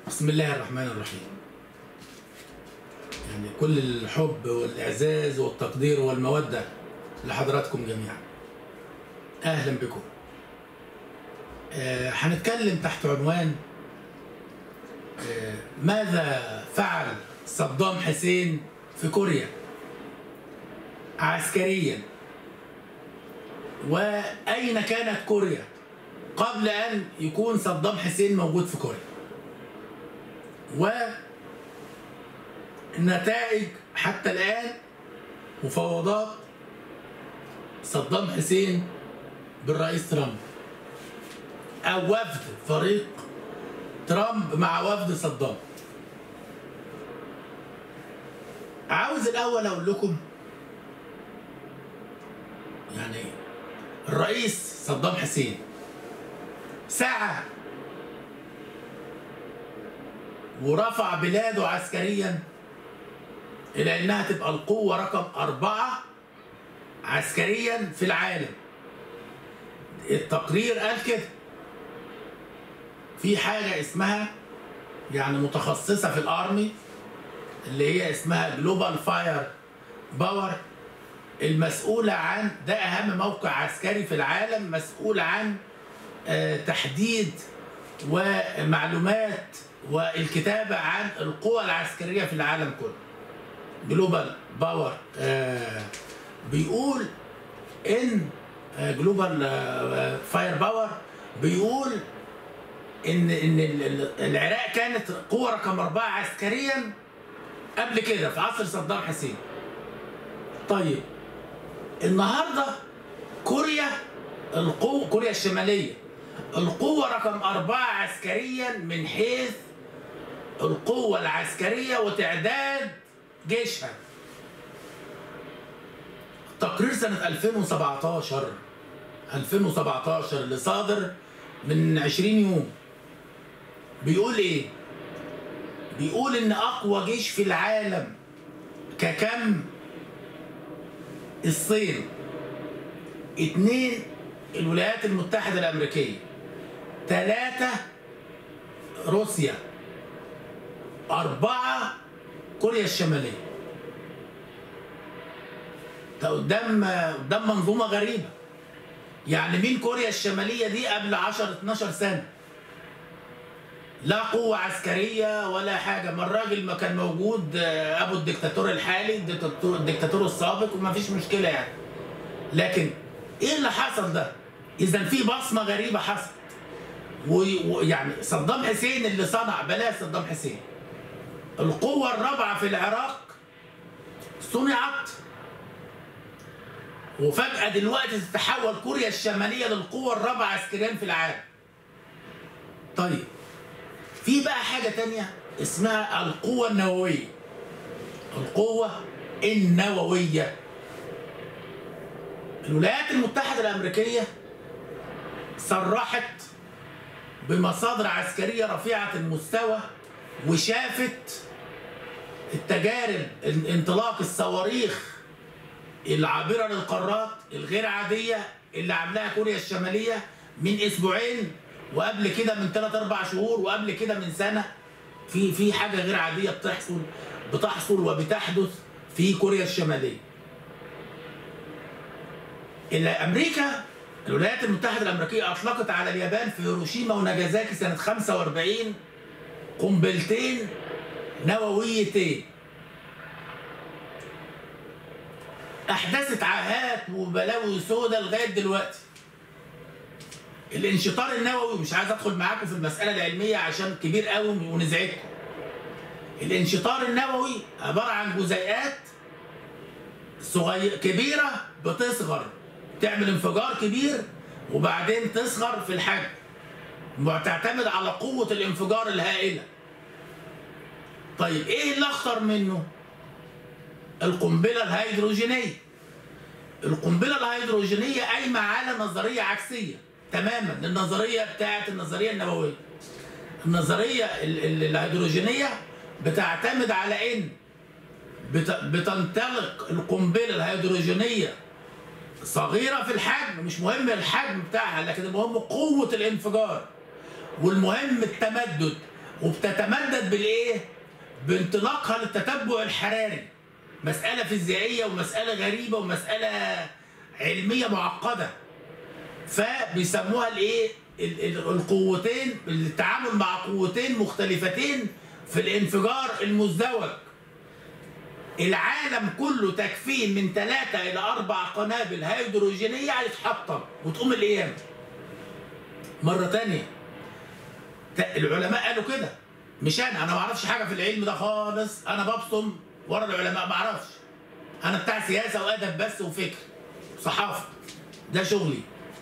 بسم الله الرحمن الرحيم يعني كل الحب والإعزاز والتقدير والمودة لحضراتكم جميعا أهلا بكم آه، هنتكلم تحت عنوان آه، ماذا فعل صدام حسين في كوريا عسكريا وأين كانت كوريا قبل أن يكون صدام حسين موجود في كوريا والنتائج حتى الآن مفاوضات صدام حسين بالرئيس ترامب أو وفد فريق ترامب مع وفد صدام عاوز الأول أقول لكم يعني الرئيس صدام حسين سعى ورفع بلاده عسكريا إلى إنها تبقى القوة رقم أربعة عسكريا في العالم التقرير قال كده في حاجة اسمها يعني متخصصة في الأرمي اللي هي اسمها جلوبال فاير باور المسؤولة عن ده أهم موقع عسكري في العالم مسؤول عن آه، تحديد ومعلومات والكتابة عن القوى العسكرية في العالم كله جلوبال باور بيقول ان جلوبال فاير باور بيقول ان ان ال- ال- العراق كانت قوة رقم أربعة عسكريا قبل كده في عصر صدام حسين طيب النهارده كوريا القوة كوريا الشمالية القوة رقم أربعة عسكريا من حيث القوة العسكرية وتعداد جيشها تقرير سنة 2017 2017 اللي صادر من 20 يوم بيقول ايه؟ بيقول ان اقوى جيش في العالم ككم الصين اتنين الولايات المتحدة الأمريكية ثلاثة روسيا أربعة كوريا الشمالية ده قدام قدام منظومة غريبة يعني مين كوريا الشمالية دي قبل 10 12 سنة لا قوة عسكرية ولا حاجة ما الراجل ما كان موجود آه، أبو الدكتاتور الحالي الدكتاتور, الدكتاتور السابق وما فيش مشكلة يعني لكن ايه اللي حصل ده؟ اذا في بصمه غريبه حصلت و- ويعني صدام حسين اللي صنع بلاش صدام حسين القوه الرابعه في العراق صنعت وفجاه دلوقتي تتحول كوريا الشماليه للقوه الرابعه عسكريا في العالم طيب في بقى حاجه تانية اسمها القوه النوويه القوه النوويه الولايات المتحدة الأمريكية صرحت بمصادر عسكرية رفيعة المستوى وشافت التجارب ان- انطلاق الصواريخ العابرة للقارات الغير عادية اللي عاملاها كوريا الشمالية من أسبوعين وقبل كده من ثلاث أربع شهور وقبل كده من سنة في في حاجة غير عادية بتحصل بتحصل وبتحدث في كوريا الشمالية إن أمريكا الولايات المتحدة الأمريكية أطلقت على اليابان في هيروشيما وناجازاكي سنة 45 قنبلتين نوويتين أحدثت عاهات وبلاوي سودة لغاية دلوقتي الانشطار النووي مش عايز ادخل معاكم في المسألة العلمية عشان كبير قوي ونزعجكم الانشطار النووي عبارة عن جزيئات صغير كبيرة بتصغر تعمل انفجار كبير وبعدين تصغر في الحجم وتعتمد على قوة الانفجار الهائلة طيب ايه اللي اخطر منه القنبلة الهيدروجينية القنبلة الهيدروجينية قايمة على نظرية عكسية تماما للنظرية بتاعت النظرية النووية النظرية ال- ال- الهيدروجينية بتعتمد على ان بت- بتنطلق القنبله الهيدروجينيه صغيره في الحجم مش مهم الحجم بتاعها لكن المهم قوه الانفجار والمهم التمدد وبتتمدد بالايه بانطلاقها للتتبع الحراري مساله فيزيائيه ومساله غريبه ومساله علميه معقده فبيسموها الايه ال- ال- القوتين التعامل مع قوتين مختلفتين في الانفجار المزدوج العالم كله تكفيه من ثلاثة إلى أربع قنابل هيدروجينية هيتحطم وتقوم القيامة مرة تانية ت- العلماء قالوا كده مش أنا أنا ما أعرفش حاجة في العلم ده خالص أنا ببصم ورا العلماء ما أعرفش أنا بتاع سياسة وأدب بس وفكر صحافة ده شغلي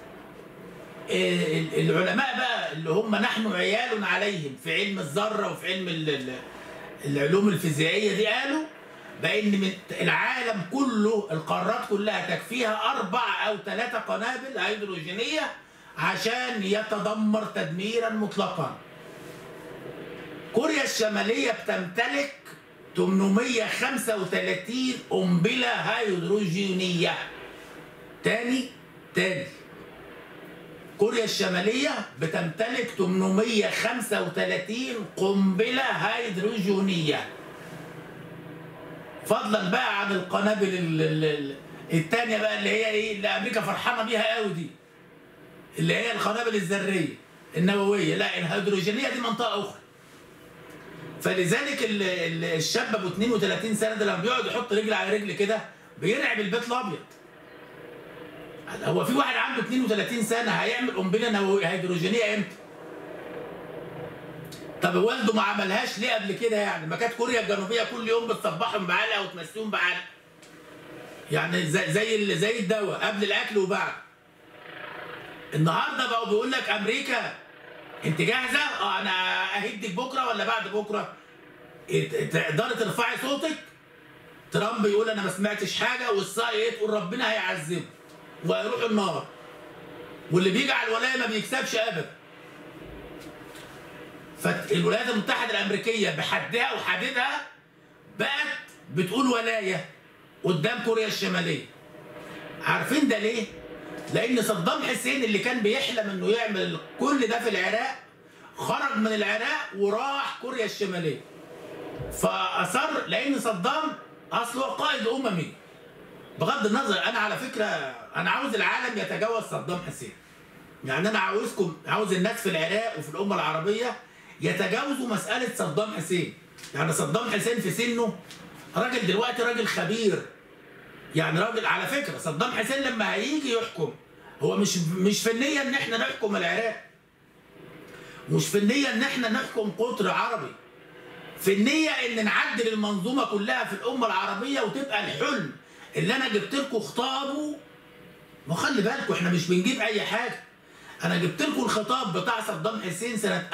ال- ال- العلماء بقى اللي هم نحن عيال عليهم في علم الذرة وفي علم ال- ال- العلوم الفيزيائية دي قالوا بأن من العالم كله القارات كلها تكفيها أربع أو ثلاثة قنابل هيدروجينية عشان يتدمر تدميرا مطلقا كوريا الشمالية بتمتلك 835 قنبلة هيدروجينية تاني تاني كوريا الشمالية بتمتلك 835 قنبلة هيدروجينية فضلا بقى عن القنابل ال- ال- ال- التانية بقى اللي هي ايه اللي امريكا فرحانة بيها قوي دي اللي هي القنابل الذرية النووية لا الهيدروجينية دي منطقة أخرى فلذلك ال- ال- الشاب ابو 32 سنة ده لما بيقعد يحط رجل على رجل كده بيرعب البيت الأبيض هو في واحد عنده 32 سنة هيعمل قنبلة نووية هيدروجينية امتى؟ طب والده ما عملهاش ليه قبل كده يعني؟ ما كانت كوريا الجنوبية كل يوم بتصبحهم بعلقة وتمسيهم بعلقة. يعني زي زي ال- زي الدواء قبل الأكل وبعد. النهارده بقوا بيقول لك أمريكا أنت جاهزة؟ أه أنا أهدك بكرة ولا بعد بكرة؟ ت- تقدري ترفعي صوتك؟ ترامب يقول أنا ما سمعتش حاجة والساي تقول ربنا هيعذبه. وهيروح النار واللي بيجي على الولايه ما بيكسبش ابدا فالولايات المتحده الامريكيه بحدها وحددها بقت بتقول ولايه قدام كوريا الشماليه عارفين ده ليه؟ لان صدام حسين اللي كان بيحلم انه يعمل كل ده في العراق خرج من العراق وراح كوريا الشماليه فاصر لان صدام اصله قائد اممي بغض النظر انا على فكره انا عاوز العالم يتجاوز صدام حسين يعني انا عاوزكم عاوز الناس في العراق وفي الامه العربيه يتجاوزوا مساله صدام حسين يعني صدام حسين في سنه راجل دلوقتي راجل خبير يعني راجل على فكره صدام حسين لما هيجي يحكم هو مش مش في النيه ان احنا نحكم العراق مش في النيه ان احنا نحكم قطر عربي في النية ان نعدل المنظومة كلها في الأمة العربية وتبقى الحلم اللي أنا جبت لكم خطابه ما خلي بالكم احنا مش بنجيب أي حاجة أنا جبت لكم الخطاب بتاع صدام حسين سنة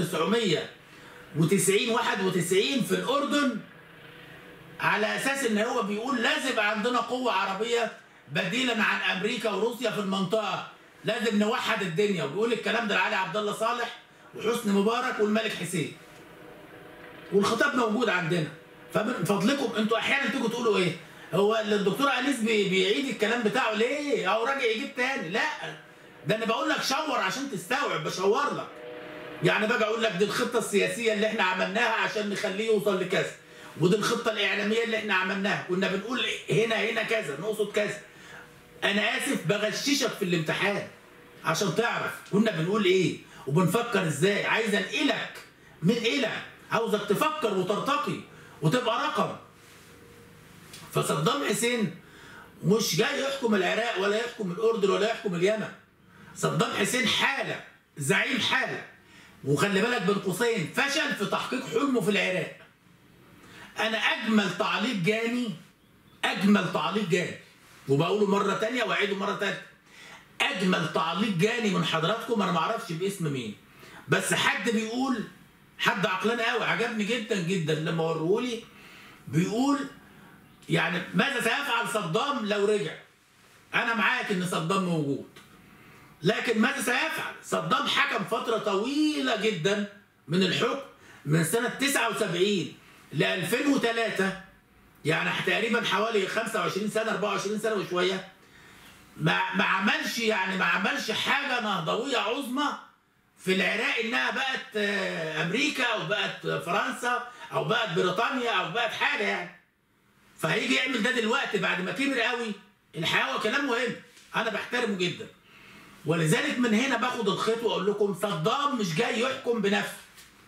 1990 91 في الأردن على أساس إن هو بيقول لازم يبقى عندنا قوة عربية بديلا عن أمريكا وروسيا في المنطقة لازم نوحد الدنيا وبيقول الكلام ده لعلي عبد الله صالح وحسني مبارك والملك حسين والخطاب موجود عندنا فمن فضلكم انتوا احيانا تيجوا تقولوا ايه هو الدكتور انيس بي- بيعيد الكلام بتاعه ليه او راجع يجيب تاني لا ده انا بقول لك شور عشان تستوعب بشور لك يعني باجي اقول لك دي الخطه السياسيه اللي احنا عملناها عشان نخليه يوصل لكذا ودي الخطه الاعلاميه اللي احنا عملناها كنا بنقول هنا هنا كذا نقصد كذا انا اسف بغششك في الامتحان عشان تعرف كنا بنقول ايه وبنفكر ازاي عايز انقلك من الى عاوزك تفكر وترتقي وتبقى رقم فصدام حسين مش جاي يحكم العراق ولا يحكم الاردن ولا يحكم اليمن صدام حسين حاله زعيم حاله وخلي بالك بين قوسين فشل في تحقيق حلمه في العراق انا اجمل تعليق جاني اجمل تعليق جاني وبقوله مره تانية واعيده مره تالتة اجمل تعليق جاني من حضراتكم انا ما اعرفش باسم مين بس حد بيقول حد عقلاني قوي عجبني جدا جدا لما ورولي بيقول يعني ماذا سيفعل صدام لو رجع انا معاك ان صدام موجود لكن ماذا سيفعل صدام حكم فتره طويله جدا من الحكم من سنه 79 ل 2003 يعني تقريبا حوالي 25 سنه 24 سنه وشويه ما ما عملش يعني ما عملش حاجه نهضويه عظمى في العراق انها بقت آه، امريكا او بقت فرنسا او بقت بريطانيا او بقت حاجه يعني فهيجي يعمل ده دلوقتي بعد ما كبر قوي الحقيقه هو كلام مهم انا بحترمه جدا ولذلك من هنا باخد الخيط واقول لكم صدام مش جاي يحكم بنفسه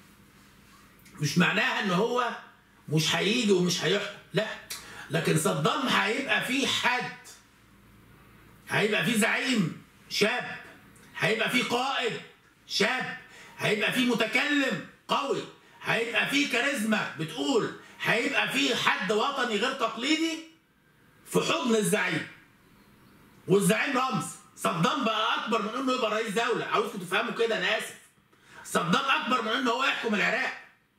مش معناها ان هو مش هيجي ومش هيحكم لا لكن صدام هيبقى فيه حد هيبقى فيه زعيم شاب هيبقى فيه قائد شاب هيبقى فيه متكلم قوي هيبقى فيه كاريزما بتقول هيبقى فيه حد وطني غير تقليدي في حضن الزعيم والزعيم رمز صدام بقى اكبر من انه يبقى رئيس دوله عاوزكم تفهموا كده انا اسف صدام اكبر من انه هو يحكم العراق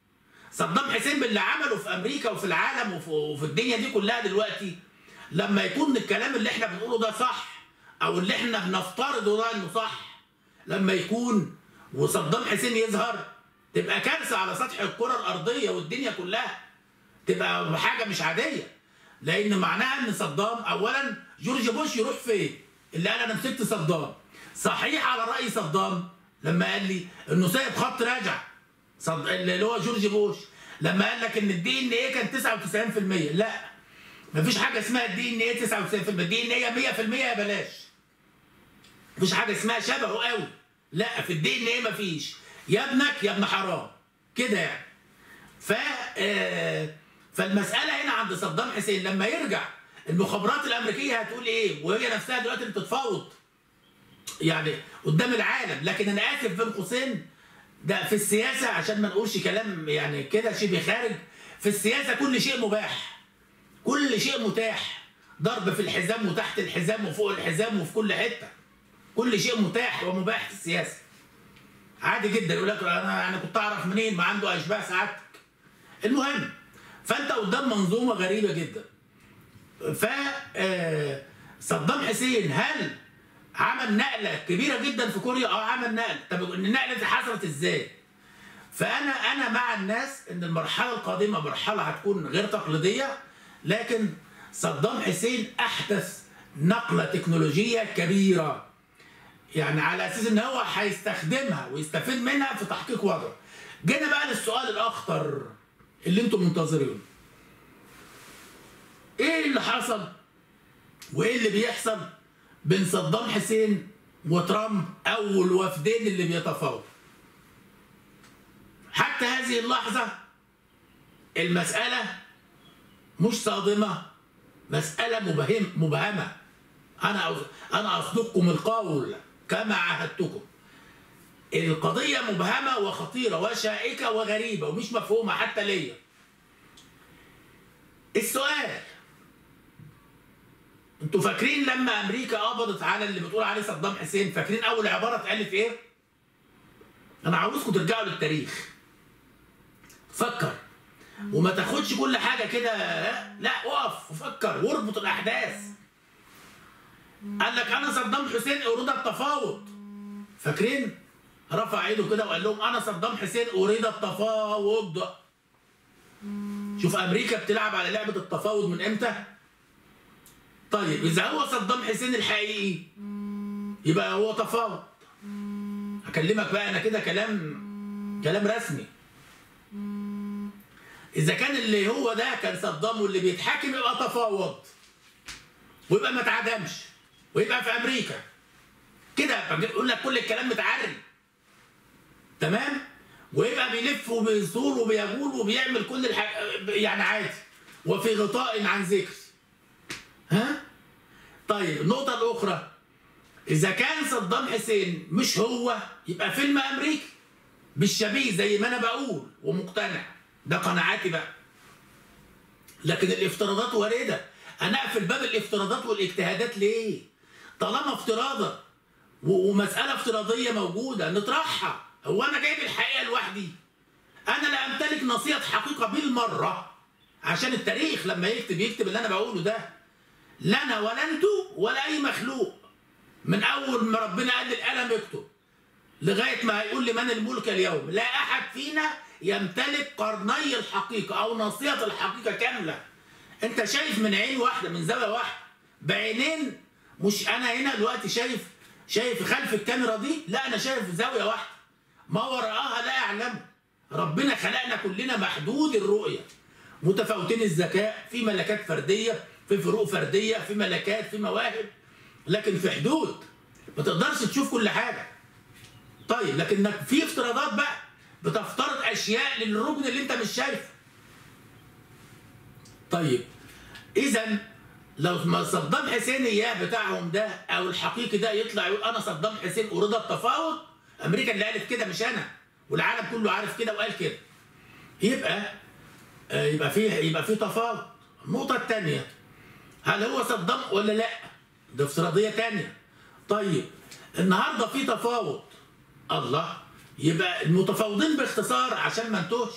صدام حسين باللي عمله في امريكا وفي العالم وفي, وفي الدنيا دي كلها دلوقتي لما يكون الكلام اللي احنا بنقوله ده صح او اللي احنا بنفترضه ده انه صح لما يكون وصدام حسين يظهر تبقى كارثه على سطح الكره الارضيه والدنيا كلها تبقى حاجه مش عاديه لان معناها ان صدام اولا جورج بوش يروح فين اللي قال انا مسكت صدام صحيح على راي صدام لما قال لي انه سايب خط راجع صد... اللي هو جورج بوش لما قال لك ان الدي ان ايه كان 99% لا مفيش حاجه اسمها الدي ان ايه 99% الدي ان ايه 100% يا بلاش مفيش حاجه اسمها شبهه قوي لا في الدي ان ايه مفيش يا ابنك يا ابن حرام كده يعني ف آه، فالمساله هنا عند صدام حسين لما يرجع المخابرات الامريكيه هتقول ايه وهي نفسها دلوقتي بتتفاوض يعني قدام العالم لكن انا اسف بين قوسين ده في السياسه عشان ما نقولش كلام يعني كده شبه خارج في السياسه كل شيء مباح كل شيء متاح ضرب في الحزام وتحت الحزام وفوق الحزام وفي كل حته كل شيء متاح ومباح في السياسه عادي جدا يقول لك انا انا كنت اعرف منين ما عنده اشباه سعادتك المهم فانت قدام منظومه غريبه جدا ف آه، صدام حسين هل عمل نقله كبيره جدا في كوريا اه عمل نقله طب النقله دي حصلت ازاي فانا انا مع الناس ان المرحله القادمه مرحله هتكون غير تقليديه لكن صدام حسين احدث نقله تكنولوجيه كبيره يعني على اساس ان هو هيستخدمها ويستفيد منها في تحقيق وضعه جينا بقى للسؤال الاخطر اللي انتم منتظرينه ايه اللي حصل وايه اللي بيحصل بين صدام حسين وترامب او الوفدين اللي بيتفاوضوا حتى هذه اللحظه المساله مش صادمه مساله مبهم مبهمه انا انا اصدقكم القول كما عاهدتكم القضيه مبهمه وخطيره وشائكه وغريبه ومش مفهومه حتى ليا السؤال انتوا فاكرين لما امريكا قبضت على اللي بتقول عليه صدام حسين فاكرين اول عباره اتقالت ايه انا عاوزكم ترجعوا للتاريخ فكر وما تاخدش كل حاجه كده لا اقف وفكر واربط الاحداث قال لك انا صدام حسين اريد التفاوض فاكرين رفع ايده كده وقال لهم انا صدام حسين اريد التفاوض شوف امريكا بتلعب على لعبه التفاوض من امتى طيب اذا هو صدام حسين الحقيقي يبقى هو تفاوض اكلمك بقى انا كده كلام كلام رسمي اذا كان اللي هو ده كان صدام واللي بيتحاكم يبقى تفاوض ويبقى ما اتعدمش ويبقى في امريكا كده يقول لك كل الكلام متعري تمام ويبقى بيلف وبيزور وبيجول وبيعمل كل الح... يعني عادي وفي غطاء عن ذكر ها طيب النقطة الأخرى إذا كان صدام حسين مش هو يبقى فيلم أمريكي بالشبيه زي ما أنا بقول ومقتنع ده قناعاتي بقى لكن الافتراضات واردة أنا أقفل باب الافتراضات والاجتهادات ليه؟ طالما افتراضة ومسألة افتراضية موجودة نطرحها هو أنا جايب الحقيقة لوحدي أنا لا أمتلك نصيحة حقيقة بالمرة عشان التاريخ لما يكتب يكتب اللي أنا بقوله ده لا انا ولا انتوا ولا اي مخلوق من اول ما ربنا قال للقلم اكتب لغايه ما هيقول لمن الملك اليوم لا احد فينا يمتلك قرني الحقيقه او ناصيه الحقيقه كامله انت شايف من عين واحده من زاويه واحده بعينين مش انا هنا دلوقتي شايف شايف خلف الكاميرا دي لا انا شايف زاويه واحده ما وراءها لا يعلم ربنا خلقنا كلنا محدود الرؤية متفاوتين الذكاء في ملكات فردية في فروق فردية في ملكات في مواهب لكن في حدود ما تقدرش تشوف كل حاجة طيب لكنك في افتراضات بقى بتفترض اشياء للركن اللي انت مش شايفه طيب اذا لو ما صدام حسين اياه بتاعهم ده او الحقيقي ده يطلع يقول انا صدام حسين اريد التفاوض امريكا اللي قالت كده مش انا والعالم كله عارف كده وقال كده يبقى آه، يبقى فيه يبقى فيه تفاوض النقطه الثانيه هل هو صدام ولا لا ده افتراضيه ثانيه طيب النهارده في تفاوض الله يبقى المتفاوضين باختصار عشان ما نتوهش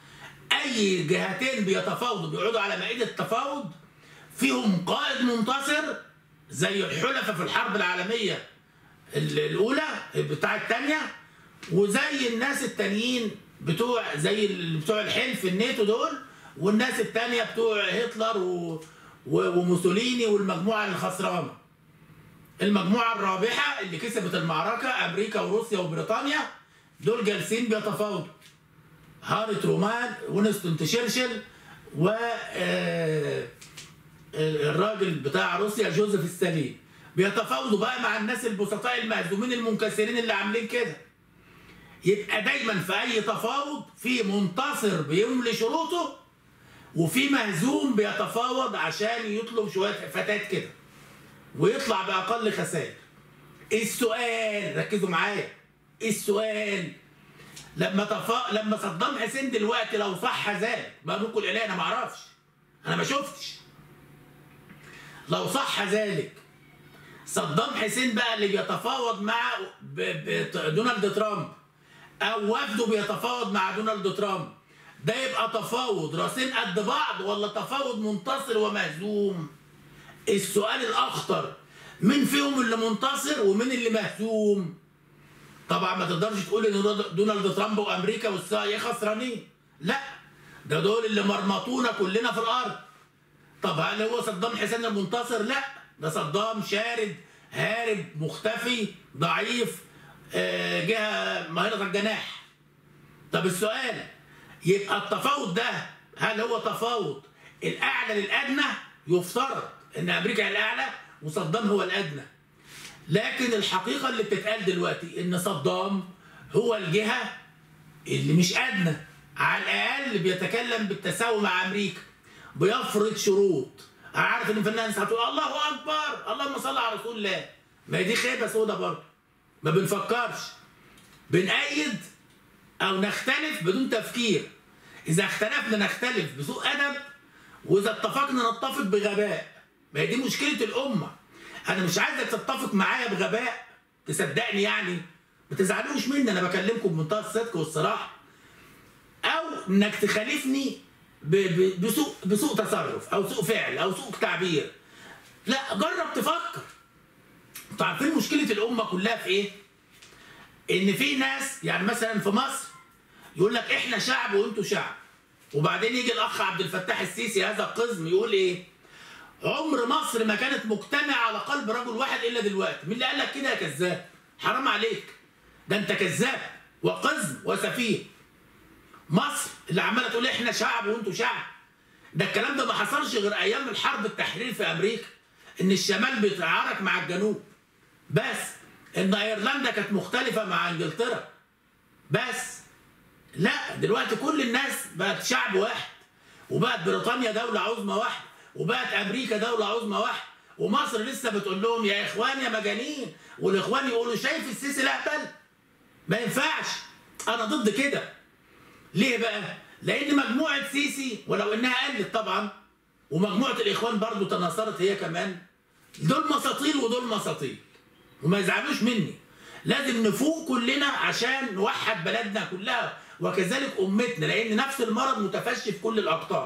اي جهتين بيتفاوضوا بيقعدوا على مائده التفاوض فيهم قائد منتصر زي الحلفاء في الحرب العالميه ال- الاولى بتاع الثانيه وزي الناس التانيين بتوع زي ال- بتوع الحلف الناتو دول والناس التانية بتوع هتلر و... و... وموسوليني والمجموعة الخسرانة المجموعة الرابحة اللي كسبت المعركة أمريكا وروسيا وبريطانيا دول جالسين بيتفاوضوا هاري ترومان وينستون تشرشل و آه، الراجل بتاع روسيا جوزيف ستالين بيتفاوضوا بقى مع الناس البسطاء المهزومين المنكسرين اللي عاملين كده يبقى دايما في اي تفاوض في منتصر بيملي شروطه وفي مهزوم بيتفاوض عشان يطلب شويه فتات كده ويطلع باقل خسائر السؤال ركزوا معايا السؤال لما تفا... لما صدام حسين دلوقتي لو صح ذلك بقى ممكن الاله انا ما اعرفش انا ما شفتش لو صح ذلك صدام حسين بقى اللي بيتفاوض مع ب... ب... دونالد ترامب او وفده بيتفاوض مع دونالد ترامب ده يبقى تفاوض راسين قد بعض ولا تفاوض منتصر ومهزوم السؤال الاخطر مين فيهم اللي منتصر ومين اللي مهزوم طبعا ما تقدرش تقول ان دونالد ترامب وامريكا والسي خسرانين لا ده دول اللي مرمطونا كلنا في الارض طب هل هو صدام حسين المنتصر لا ده صدام شارد هارب مختفي ضعيف آه، جهه ماهره الجناح طب السؤال يبقى التفاوض ده هل هو تفاوض الاعلى للادنى يفترض ان امريكا هي الاعلى وصدام هو الادنى لكن الحقيقه اللي بتتقال دلوقتي ان صدام هو الجهه اللي مش ادنى على الاقل بيتكلم بالتساوي مع امريكا بيفرض شروط انا عارف ان الفنان هتقول الله اكبر اللهم صل على رسول الله ما هي دي خيبه سودا برضه ما بنفكرش بنأيد او نختلف بدون تفكير اذا اختلفنا نختلف بسوء ادب واذا اتفقنا نتفق بغباء ما هي دي مشكله الامه انا مش عايزك تتفق معايا بغباء تصدقني يعني ما تزعلوش مني انا بكلمكم بمنتهى الصدق والصراحه او انك تخالفني ب- ب- بسوء بسوء تصرف او سوء فعل او سوء تعبير لا جرب تفكر انتوا عارفين مشكله الامه كلها في ايه ان في ناس يعني مثلا في مصر يقول لك احنا شعب وانتوا شعب وبعدين يجي الاخ عبد الفتاح السيسي هذا القزم يقول ايه عمر مصر ما كانت مجتمعة على قلب رجل واحد إلا دلوقتي مين اللي قال لك كده يا كذاب حرام عليك ده أنت كذاب وقزم وسفيه مصر اللي عمالة تقول إحنا شعب وأنتوا شعب ده الكلام ده ما حصلش غير أيام الحرب التحرير في أمريكا إن الشمال بيتعارك مع الجنوب بس إن أيرلندا كانت مختلفة مع إنجلترا بس لا دلوقتي كل الناس بقت شعب واحد وبقت بريطانيا دولة عظمى واحدة وبقت أمريكا دولة عظمى واحدة ومصر لسه بتقول لهم يا إخوان يا مجانين والإخوان يقولوا شايف السيسي لا بل ما ينفعش أنا ضد كده ليه بقى؟ لأن مجموعة سيسي ولو إنها قلت طبعا ومجموعة الإخوان برضو تناصرت هي كمان دول مساطيل ودول مساطيل وما يزعلوش مني لازم نفوق كلنا عشان نوحد بلدنا كلها وكذلك امتنا لان نفس المرض متفشي في كل الاقطار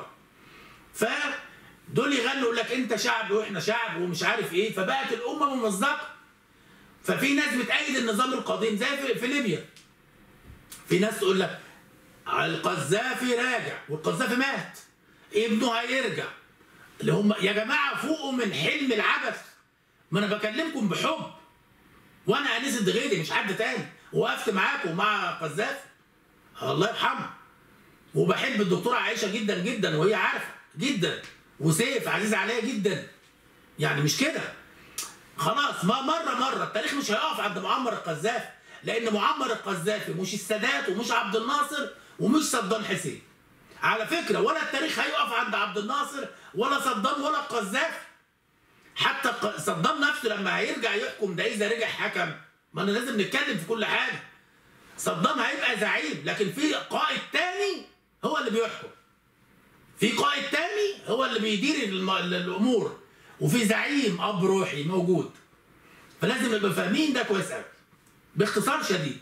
فدول يغنوا يقول لك انت شعب واحنا شعب ومش عارف ايه فبقت الامه ممزقه ففي ناس بتأيد النظام القديم زي في, في ليبيا في ناس تقول لك القذافي راجع والقذافي مات ابنه هيرجع اللي هم يا جماعه فوقوا من حلم العبث ما انا بكلمكم بحب وانا انيس الدغيدي مش حد تاني وقفت معاكم مع قذافي الله يرحمه وبحب الدكتوره عائشه جدا جدا وهي عارفه جدا وسيف عزيز عليا جدا يعني مش كده خلاص ما مره مره التاريخ مش هيقف عند معمر القذافي لان معمر القذافي مش السادات ومش عبد الناصر ومش صدام حسين على فكره ولا التاريخ هيقف عند عبد الناصر ولا صدام ولا القذافي حتى ق- صدام نفسه لما هيرجع يحكم ده اذا رجع حكم ما انا لازم نتكلم في كل حاجه صدام هيبقى زعيم لكن في قائد تاني هو اللي بيحكم في قائد تاني هو اللي بيدير الم- الامور وفي زعيم اب روحي موجود فلازم نبقى فاهمين ده كويس قوي باختصار شديد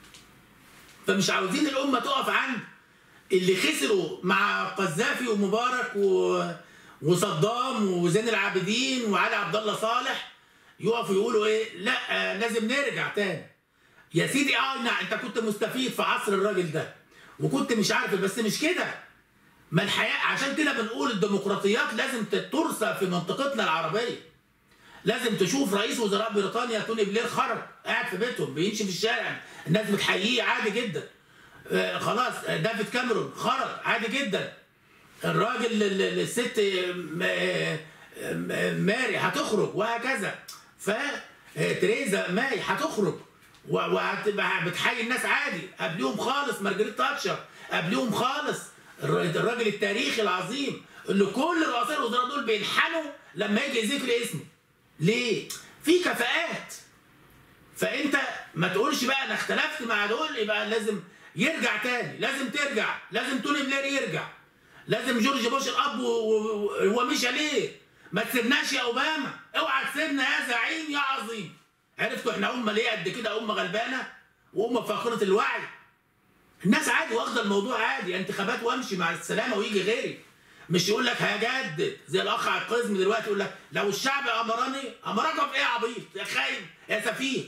فمش عاوزين الامه تقف عند اللي خسروا مع قذافي ومبارك و... وصدام وزين العابدين وعلي عبد الله صالح يقفوا يقولوا ايه لا آه لازم نرجع تاني يا سيدي اه نعم انت كنت مستفيد في عصر الراجل ده وكنت مش عارف بس مش كده ما الحياه عشان كده بنقول الديمقراطيات لازم ترسى في منطقتنا العربيه لازم تشوف رئيس وزراء بريطانيا توني بلير خرج قاعد في بيتهم بيمشي في الشارع الناس بتحييه عادي جدا آه خلاص آه، دافيد كاميرون خرج عادي جدا الراجل ال- ال- الست م- آه، م- ماري هتخرج وهكذا ف آه، تريزا ماي هتخرج و- وهتبقى بتحيي الناس عادي قبليهم خالص مارجريت تاتشر قبليهم خالص الر- الراجل التاريخي العظيم اللي كل رؤساء الوزراء دول بينحنوا لما يجي ذكر اسمه ليه؟ في كفاءات فانت ما تقولش بقى انا اختلفت مع دول يبقى لازم يرجع تاني لازم ترجع لازم توني بلير يرجع لازم جورج بوش الاب و- و- هو مشى ليه ما تسيبناش يا اوباما اوعى تسيبنا يا زعيم يا عظيم عرفتوا احنا امه ليه قد كده امه غلبانه وامه فاقره الوعي الناس عادي واخده الموضوع عادي انتخابات وامشي مع السلامه ويجي غيري مش يقول لك هجدد زي الاخ على القزم دلوقتي يقول لك لو الشعب امرني امرك في ايه يا عبيط يا خاين يا سفيه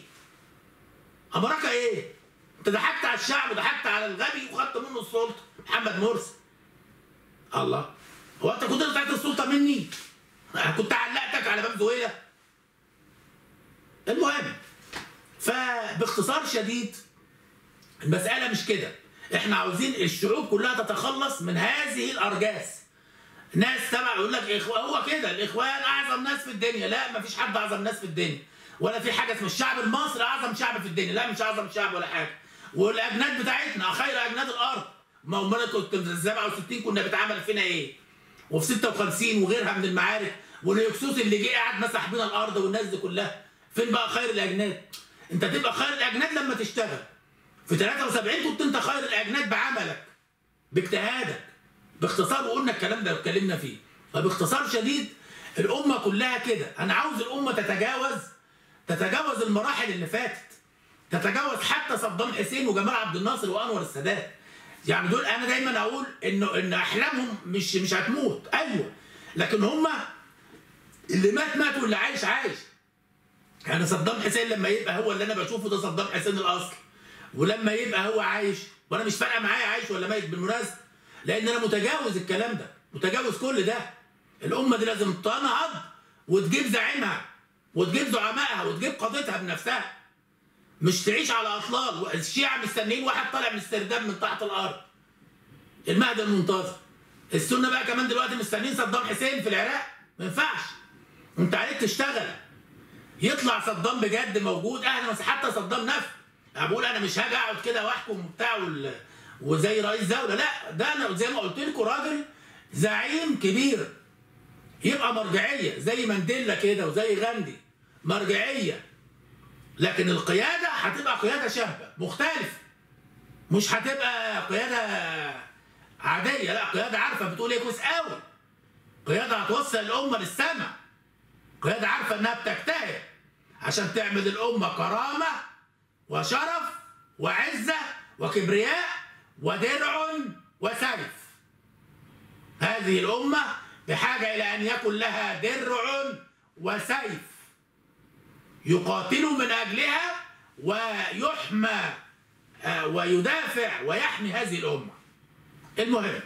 امرك ايه انت ضحكت على الشعب وضحكت على الغبي وخدت منه السلطه محمد مرسي الله هو انت كنت طلعت السلطه مني أنا كنت علقتك على باب زويله المهم فباختصار شديد المسألة مش كده احنا عاوزين الشعوب كلها تتخلص من هذه الأرجاس ناس تبع يقول لك إخوة هو كده الإخوان أعظم ناس في الدنيا لا مفيش حد أعظم ناس في الدنيا ولا في حاجة اسمها الشعب المصري أعظم شعب في الدنيا لا مش أعظم شعب ولا حاجة والأجناد بتاعتنا خير أجناد الأرض ما هو مرة كنت في 67 كنا بيتعمل فينا إيه وفي 56 وغيرها من المعارك والهكسوس اللي جه قاعد مسح بينا الارض والناس دي كلها فين بقى خير الاجناد؟ انت تبقى خير الاجناد لما تشتغل في 73 كنت انت خير الاجناد بعملك باجتهادك باختصار وقلنا الكلام ده واتكلمنا فيه فباختصار شديد الامه كلها كده انا عاوز الامه تتجاوز تتجاوز المراحل اللي فاتت تتجاوز حتى صدام حسين وجمال عبد الناصر وانور السادات يعني دول انا دايما اقول انه ان احلامهم مش مش هتموت ايوه لكن هم اللي مات مات واللي عايش عايش يعني صدام حسين لما يبقى هو اللي انا بشوفه ده صدام حسين الاصل ولما يبقى هو عايش وانا مش فارقه معايا عايش ولا ميت بالمناسبه لان انا متجاوز الكلام ده متجاوز كل ده الامه دي لازم تنهض وتجيب زعيمها وتجيب زعمائها وتجيب قادتها بنفسها مش تعيش على اطلال الشيعة مستنيين واحد طالع من السرداب من تحت الارض المهدي المنتظر السنه بقى كمان دلوقتي مستنيين صدام حسين في العراق ما ينفعش انت عليك تشتغل يطلع صدام بجد موجود اهلا وسهلا حتى صدام نفسه انا بقول انا مش هاجي اقعد كده واحكم وبتاع وال- وزي رئيس دوله لا ده انا زي ما قلت لكم راجل زعيم كبير يبقى مرجعيه زي مانديلا كده وزي غاندي مرجعيه لكن القياده هتبقى قياده شابه مختلفه مش هتبقى قياده عاديه لا قياده عارفه بتقول ايه كويس قوي قياده هتوصل الامه للسماء قياده عارفه انها بتجتهد عشان تعمل الامه كرامه وشرف وعزه وكبرياء ودرع وسيف هذه الامه بحاجه الى ان يكن لها درع وسيف يقاتل من اجلها ويحمى آه، ويدافع ويحمي هذه الامه المهم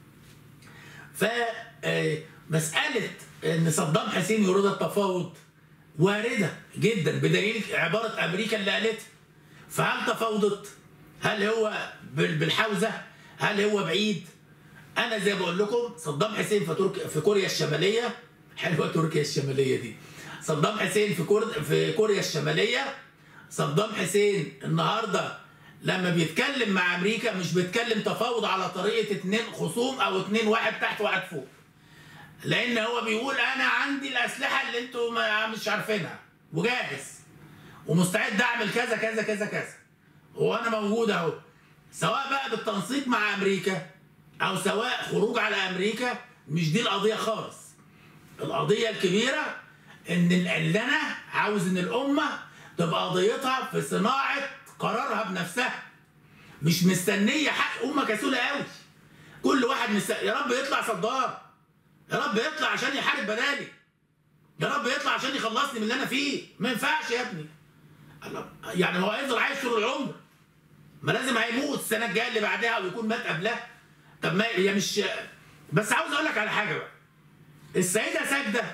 فمسألة إن صدام حسين يريد التفاوض واردة جدا بدليل عبارة أمريكا اللي قالتها فهل تفاوضت؟ هل هو بال- بالحوزه؟ هل هو بعيد؟ انا زي ما بقول لكم صدام حسين في ترك في كوريا الشماليه حلوه تركيا الشماليه دي صدام حسين في كور في كوريا الشماليه صدام حسين النهارده لما بيتكلم مع امريكا مش بيتكلم تفاوض على طريقه اتنين خصوم او اتنين واحد تحت واحد فوق لان هو بيقول انا عندي الاسلحه اللي انتوا ما- مش عارفينها وجاهز ومستعد اعمل كذا كذا كذا كذا وانا موجود اهو سواء بقى بالتنسيق مع امريكا او سواء خروج على امريكا مش دي القضيه خالص القضيه الكبيره ان ال- اللي انا عاوز ان الامه تبقى قضيتها في صناعه قرارها بنفسها مش مستنيه حق امه كسوله قوي كل واحد مست... يا رب يطلع صدام يا رب يطلع عشان يحارب بدالي يا رب يطلع عشان يخلصني من اللي انا فيه ما ينفعش يا ابني الله- يعني هو هيفضل عايش طول العمر ما لازم هيموت السنه الجايه اللي بعدها ويكون مات قبلها طب ما هي مش بس عاوز اقول لك على حاجه بقى السيده ساجده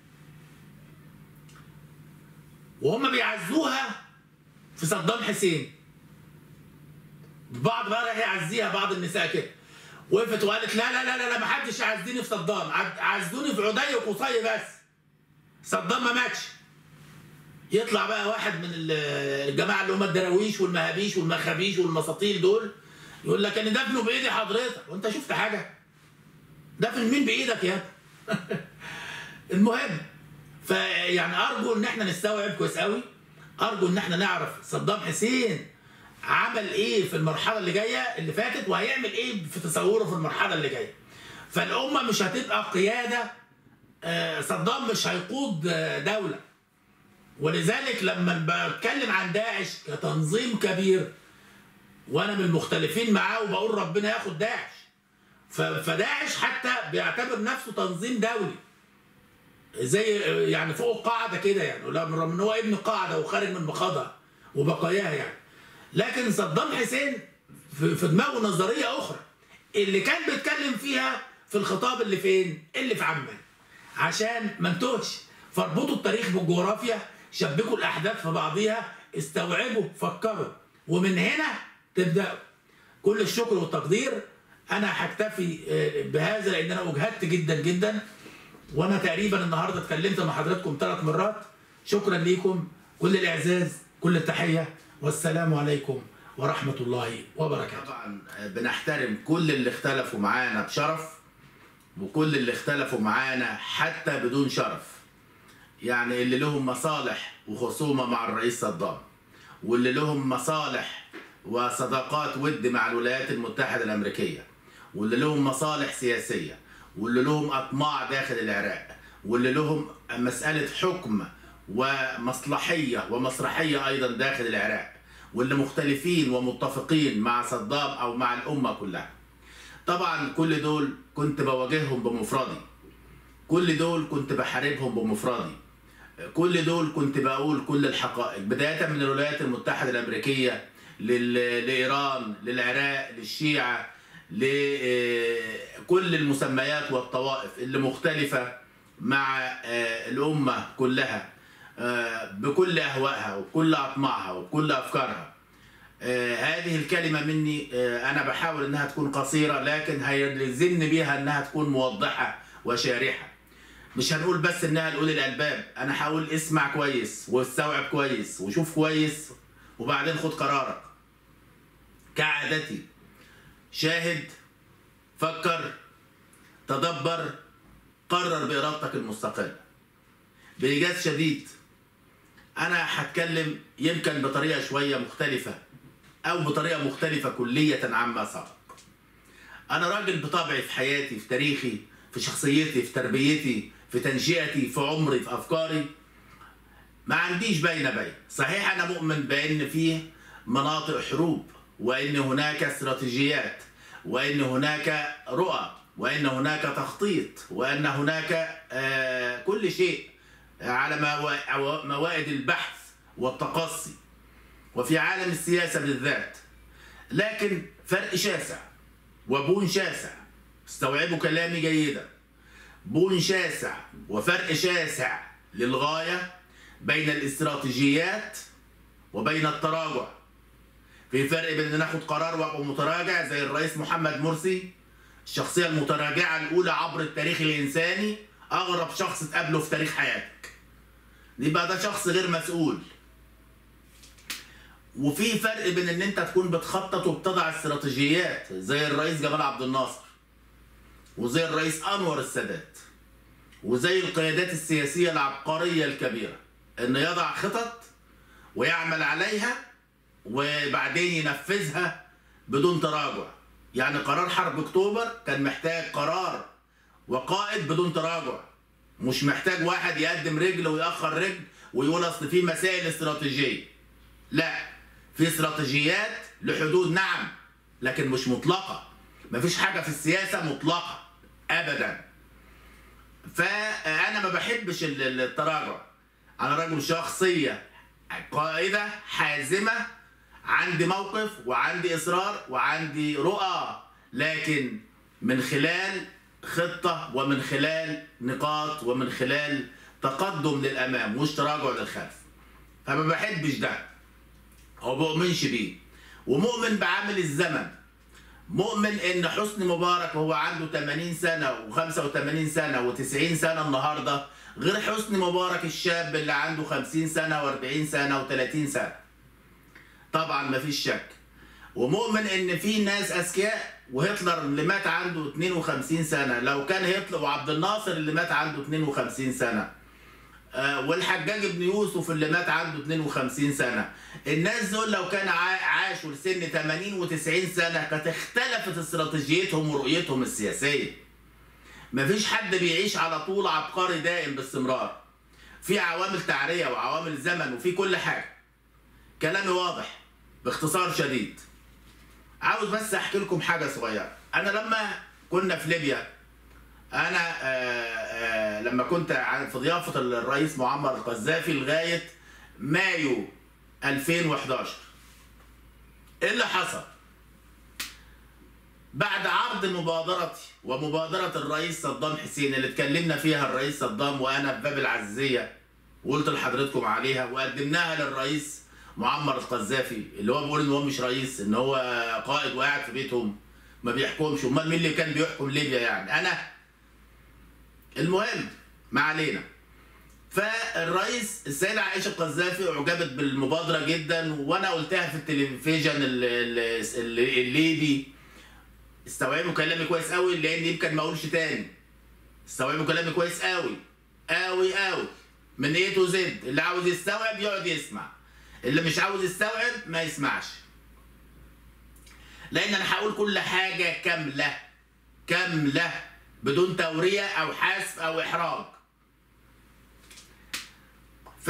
وهم بيعزوها في صدام حسين بعض بقى راح يعزيها بعض النساء كده وقفت وقالت لا لا لا لا, لا ما حدش يعزني في صدام عد- عزوني في عدي وقصي بس صدام ما ماتش يطلع بقى واحد من ال- الجماعه اللي هم الدراويش والمهابيش والمخابيش والمساطيل دول يقول لك انا دفنه بايدي حضرتك وانت شفت حاجه دفن مين بايدك يا ابني؟ المهم فيعني ارجو ان احنا نستوعب كويس قوي ارجو ان احنا نعرف صدام حسين عمل ايه في المرحله اللي جايه اللي فاتت وهيعمل ايه في تصوره في المرحله اللي جايه فالامه مش هتبقى قياده آه، صدام مش هيقود آه، دوله ولذلك لما بتكلم عن داعش كتنظيم كبير وانا من المختلفين معاه وبقول ربنا ياخد داعش ف- فداعش حتى بيعتبر نفسه تنظيم دولي زي يعني فوق القاعده كده يعني لا رغم ان هو ابن قاعده وخارج من مخاضها وبقاياها يعني لكن صدام حسين في في دماغه نظريه اخرى اللي كان بيتكلم فيها في الخطاب اللي فين؟ اللي في عمان عشان ما نتوهش فاربطوا التاريخ بالجغرافيا شبكوا الاحداث في بعضيها استوعبوا فكروا ومن هنا تبداوا كل الشكر والتقدير انا هكتفي آه، بهذا لان انا اجهدت جدا جدا وانا تقريبا النهارده اتكلمت مع حضراتكم ثلاث مرات شكرا ليكم كل الاعزاز كل التحيه والسلام عليكم ورحمه الله وبركاته طبعا بنحترم كل اللي اختلفوا معانا بشرف وكل اللي اختلفوا معانا حتى بدون شرف يعني اللي لهم مصالح وخصومة مع الرئيس صدام واللي لهم مصالح وصداقات ود مع الولايات المتحدة الأمريكية واللي لهم مصالح سياسية واللي لهم أطماع داخل العراق واللي لهم مسألة حكم ومصلحية ومسرحية أيضا داخل العراق واللي مختلفين ومتفقين مع صدام أو مع الأمة كلها طبعا كل دول كنت بواجههم بمفردي كل دول كنت بحاربهم بمفردي كل دول كنت بقول كل الحقائق بداية من الولايات المتحدة الأمريكية لل- لإيران للعراق للشيعة لكل المسميات والطوائف اللي مختلفة مع آه، الأمة كلها آه، بكل أهوائها وبكل أطماعها وبكل أفكارها آه، هذه الكلمة مني آه، أنا بحاول إنها تكون قصيرة لكن هيلزمني بيها إنها تكون موضحة وشارحة مش هنقول بس إنها لأولي الألباب أنا هقول اسمع كويس واستوعب كويس وشوف كويس وبعدين خد قرارك كعادتي شاهد فكر تدبر قرر بإرادتك المستقلة بإيجاز شديد أنا هتكلم يمكن بطريقة شوية مختلفة أو بطريقة مختلفة كلية عما سبق أنا راجل بطبعي في حياتي في تاريخي في شخصيتي في تربيتي في تنشئتي في عمري في أفكاري ما عنديش بين بين صحيح أنا مؤمن بأن فيه مناطق حروب وأن هناك استراتيجيات وأن هناك رؤى وأن هناك تخطيط وأن هناك آه، كل شيء على موا- موائد البحث والتقصي وفي عالم السياسة بالذات لكن فرق شاسع وبون شاسع استوعبوا كلامي جيدا بون شاسع وفرق شاسع للغاية بين الاستراتيجيات وبين التراجع في فرق بين ان ناخد قرار وابقى متراجع زي الرئيس محمد مرسي الشخصيه المتراجعه الاولى عبر التاريخ الانساني اغرب شخص تقابله في تاريخ حياتك يبقى ده شخص غير مسؤول وفي فرق بين ان انت تكون بتخطط وبتضع استراتيجيات زي الرئيس جمال عبد الناصر وزي الرئيس انور السادات وزي القيادات السياسيه العبقريه الكبيره ان يضع خطط ويعمل عليها وبعدين ينفذها بدون تراجع يعني قرار حرب اكتوبر كان محتاج قرار وقائد بدون تراجع مش محتاج واحد يقدم رجل ويأخر رجل ويقول اصل في مسائل استراتيجيه لا في استراتيجيات لحدود نعم لكن مش مطلقه مفيش حاجه في السياسه مطلقه ابدا فانا ما بحبش التراجع انا رجل شخصيه قائده حازمه عندي موقف وعندي اصرار وعندي رؤى لكن من خلال خطه ومن خلال نقاط ومن خلال تقدم للامام مش تراجع للخلف فما بحبش ده او بؤمنش بيه ومؤمن بعامل الزمن مؤمن ان حسني مبارك وهو عنده 80 سنه و85 سنه و90 سنه النهارده غير حسني مبارك الشاب اللي عنده 50 سنه و40 سنه و30 سنه طبعا مفيش شك ومؤمن ان في ناس اذكياء وهتلر اللي مات عنده 52 سنه لو كان هتلر وعبد الناصر اللي مات عنده 52 سنه والحجاج بن يوسف اللي مات عنده 52 سنه الناس دول لو كان عاشوا لسن 80 و90 سنه كانت اختلفت استراتيجيتهم ورؤيتهم السياسيه مفيش حد بيعيش على طول عبقري دائم باستمرار في عوامل تعريه وعوامل زمن وفي كل حاجه كلامي واضح باختصار شديد عاوز بس احكي لكم حاجه صغيره انا لما كنا في ليبيا انا آآ آآ لما كنت في ضيافه الرئيس معمر القذافي لغايه مايو 2011 ايه اللي حصل بعد عرض مبادرتي ومبادره الرئيس صدام حسين اللي اتكلمنا فيها الرئيس صدام وانا في باب العزيزيه وقلت لحضرتكم عليها وقدمناها للرئيس معمر القذافي اللي هو بيقول ان هو مش رئيس ان هو قائد وقاعد في بيتهم ما بيحكمش امال مين اللي كان بيحكم ليبيا يعني انا المهم ما علينا فالرئيس السيدة عائشة القذافي أعجبت بالمبادرة جدا وأنا قلتها في التلفزيون الليبي استوعبوا كلامي كويس قوي لأن يمكن ما أقولش تاني استوعبوا كلامي كويس قوي قوي قوي من ايه تو زد اللي عاوز يستوعب يقعد يسمع اللي مش عاوز يستوعب ما يسمعش لان انا هقول كل حاجه كامله كامله بدون توريه او حذف او احراج ف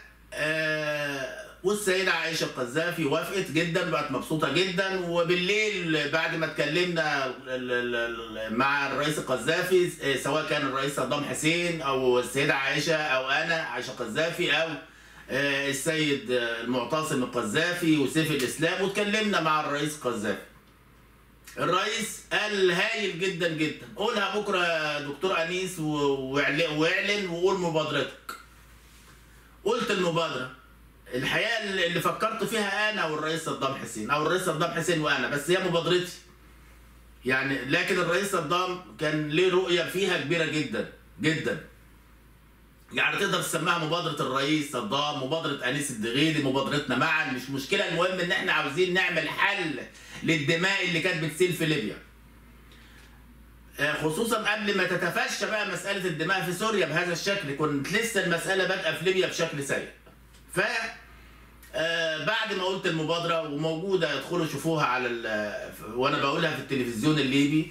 والسيدة عائشة القذافي وافقت جدا بقت مبسوطة جدا وبالليل بعد ما اتكلمنا مع الرئيس القذافي سواء كان الرئيس صدام حسين او السيدة عائشة او انا عائشة القذافي او السيد المعتصم القذافي وسيف الاسلام واتكلمنا مع الرئيس القذافي الرئيس قال هايل جدا جدا قولها بكره دكتور انيس واعلن وقول مبادرتك قلت المبادره الحقيقه اللي فكرت فيها انا والرئيس صدام حسين او الرئيس صدام حسين وانا بس هي مبادرتي يعني لكن الرئيس صدام كان ليه رؤيه فيها كبيره جدا جدا يعني تقدر تسميها مبادرة الرئيس صدام مبادرة أنيس الدغيدي مبادرتنا معا مش مشكلة المهم إن إحنا عاوزين نعمل حل للدماء اللي كانت بتسيل في ليبيا خصوصا قبل ما تتفشى بقى مسألة الدماء في سوريا بهذا الشكل كنت لسه المسألة بادئة في ليبيا بشكل سيء ف بعد ما قلت المبادرة وموجودة ادخلوا شوفوها على وأنا بقولها في التلفزيون الليبي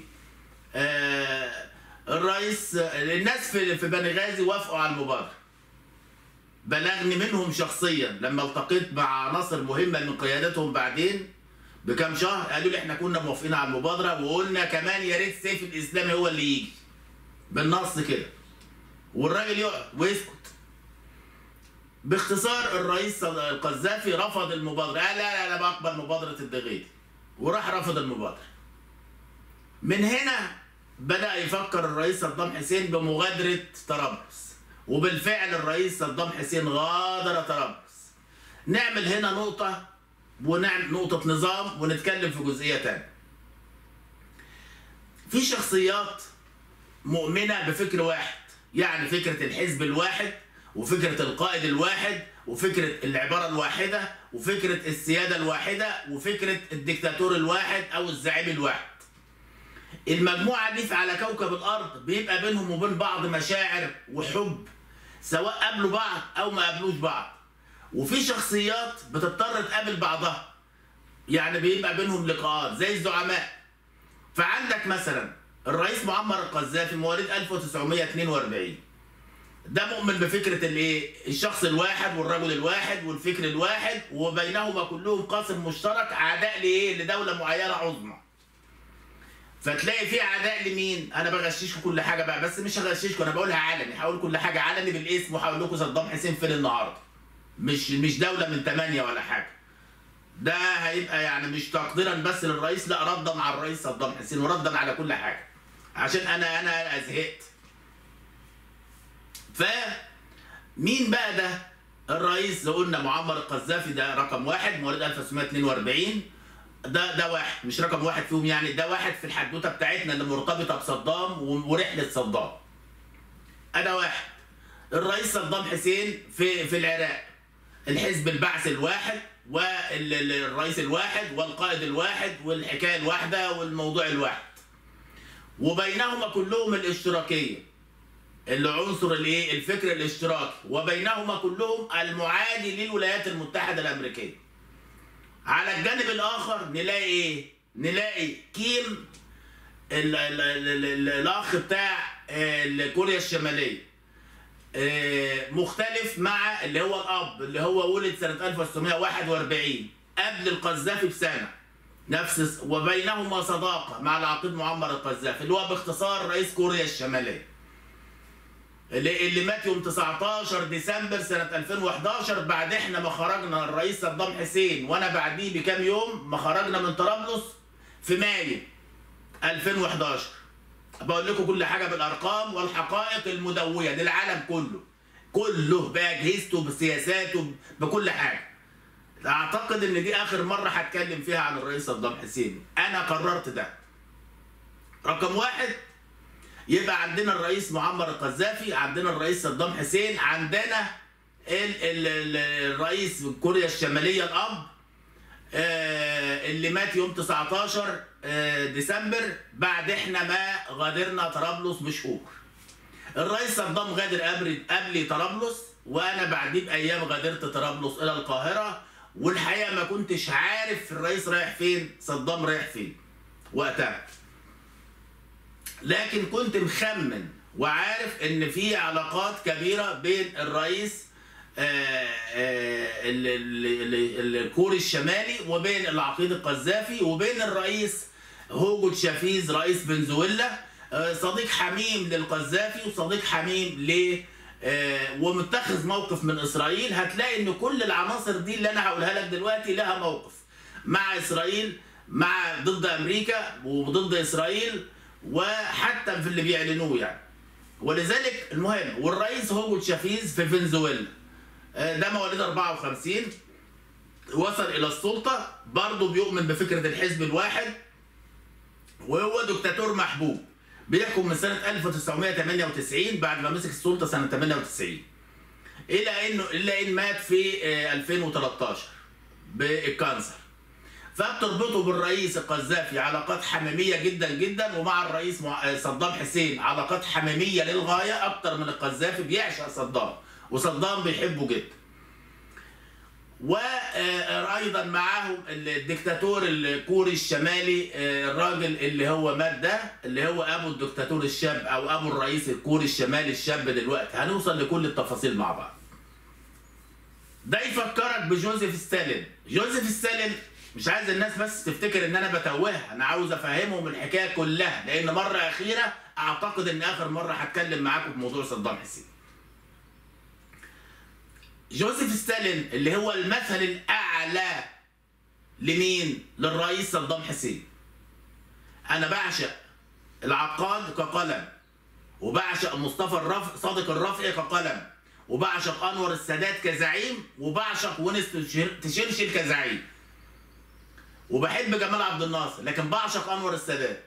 الرئيس الناس في في بني غازي وافقوا على المبادره بلغني منهم شخصيا لما التقيت مع عناصر مهمه من قيادتهم بعدين بكام شهر قالوا لي احنا كنا موافقين على المبادره وقلنا كمان يا ريت سيف الاسلامي هو اللي يجي بالنص كده والراجل يقعد ويسكت باختصار الرئيس القذافي رفض المبادره قال لا لا انا بقبل مبادره الدغيدي وراح رفض المبادره من هنا بدأ يفكر الرئيس صدام حسين بمغادرة طرابلس وبالفعل الرئيس صدام حسين غادر طرابلس نعمل هنا نقطة ونعمل نقطة نظام ونتكلم في جزئية تانية في شخصيات مؤمنة بفكر واحد يعني فكرة الحزب الواحد وفكرة القائد الواحد وفكرة العبارة الواحدة وفكرة السيادة الواحدة وفكرة الدكتاتور الواحد أو الزعيم الواحد المجموعة دي في على كوكب الأرض بيبقى بينهم وبين بعض مشاعر وحب سواء قابلوا بعض أو ما قابلوش بعض وفي شخصيات بتضطر تقابل بعضها يعني بيبقى بينهم لقاءات زي الزعماء فعندك مثلا الرئيس معمر القذافي مواليد 1942 ده مؤمن بفكره الايه؟ الشخص الواحد والرجل الواحد والفكر الواحد وبينهما كلهم قاسم مشترك عداء لايه؟ لدوله معينه عظمى. فتلاقي في عداء لمين؟ انا بغششكم كل حاجه بقى بس مش هغششكم انا بقولها علني هقول كل حاجه علني بالاسم وهقول لكم صدام حسين فين النهارده. مش مش دوله من ثمانيه ولا حاجه. ده هيبقى يعني مش تقديرا بس للرئيس لا ردا على الرئيس صدام حسين وردا على كل حاجه. عشان انا انا زهقت. ف مين بقى ده؟ الرئيس زي قلنا معمر القذافي ده رقم واحد مواليد 1942 ده ده واحد مش رقم واحد فيهم يعني ده واحد في الحدوته بتاعتنا اللي مرتبطه بصدام ورحله صدام. ده واحد. الرئيس صدام حسين في في العراق الحزب البعث الواحد والرئيس الواحد والقائد الواحد والحكايه الواحده والموضوع الواحد. وبينهما كلهم الاشتراكيه اللي عنصر الايه الفكر الاشتراكي وبينهما كلهم المعادي للولايات المتحده الامريكيه على الجانب الاخر نلاقي ايه نلاقي كيم ال ال ال ال الاخ بتاع كوريا الشماليه مختلف مع اللي هو الاب اللي هو ولد سنه 1941 قبل القذافي بسنه نفس وبينهما صداقه مع العقيد معمر القذافي اللي هو باختصار رئيس كوريا الشماليه اللي, اللي مات يوم 19 ديسمبر سنه 2011 بعد احنا ما خرجنا الرئيس صدام حسين وانا بعديه بكام يوم ما خرجنا من طرابلس في مايو 2011 بقول لكم كل حاجه بالارقام والحقائق المدويه للعالم كله كله باجهزته بسياساته بكل حاجه اعتقد ان دي اخر مره هتكلم فيها عن الرئيس صدام حسين انا قررت ده رقم واحد يبقى عندنا الرئيس معمر القذافي عندنا الرئيس صدام حسين عندنا ال ال ال الرئيس كوريا الشماليه الاب اللي مات يوم 19 ديسمبر بعد احنا ما غادرنا طرابلس بشهور الرئيس صدام غادر قبل قبلي طرابلس وانا بعديه بايام غادرت طرابلس الى القاهره والحقيقه ما كنتش عارف الرئيس رايح فين صدام رايح فين وقتها لكن كنت مخمن وعارف ان في علاقات كبيره بين الرئيس الكوري الشمالي وبين العقيد القذافي وبين الرئيس هوجو تشافيز رئيس فنزويلا صديق حميم للقذافي وصديق حميم ل ومتخذ موقف من اسرائيل هتلاقي ان كل العناصر دي اللي انا هقولها لك دلوقتي لها موقف مع اسرائيل مع ضد امريكا وضد اسرائيل وحتى في اللي بيعلنوه يعني ولذلك المهم والرئيس هوجو تشافيز في فنزويلا ده مواليد 54 وصل الى السلطه برضه بيؤمن بفكره الحزب الواحد وهو دكتاتور محبوب بيحكم من سنه 1998 بعد ما مسك السلطه سنه 98 الى انه الا ان مات في 2013 بالكانسر فبتربطه بالرئيس القذافي علاقات حميميه جدا جدا ومع الرئيس صدام حسين علاقات حميميه للغايه اكتر من القذافي بيعشق صدام وصدام بيحبه جدا وايضا معاهم الدكتاتور الكوري الشمالي الراجل اللي هو مات ده اللي هو ابو الدكتاتور الشاب او ابو الرئيس الكوري الشمالي الشاب دلوقتي هنوصل لكل التفاصيل مع بعض ده يفكرك بجوزيف ستالين جوزيف ستالين مش عايز الناس بس تفتكر ان انا بتوهها انا عاوز افهمهم الحكايه كلها لان مره اخيره اعتقد ان اخر مره هتكلم معاكم في موضوع صدام حسين جوزيف ستالين اللي هو المثل الاعلى لمين للرئيس صدام حسين انا بعشق العقاد كقلم وبعشق مصطفى الرف... صادق الرفعي كقلم وبعشق انور السادات كزعيم وبعشق ونس تشرشل كزعيم وبحب جمال عبد الناصر لكن بعشق انور السادات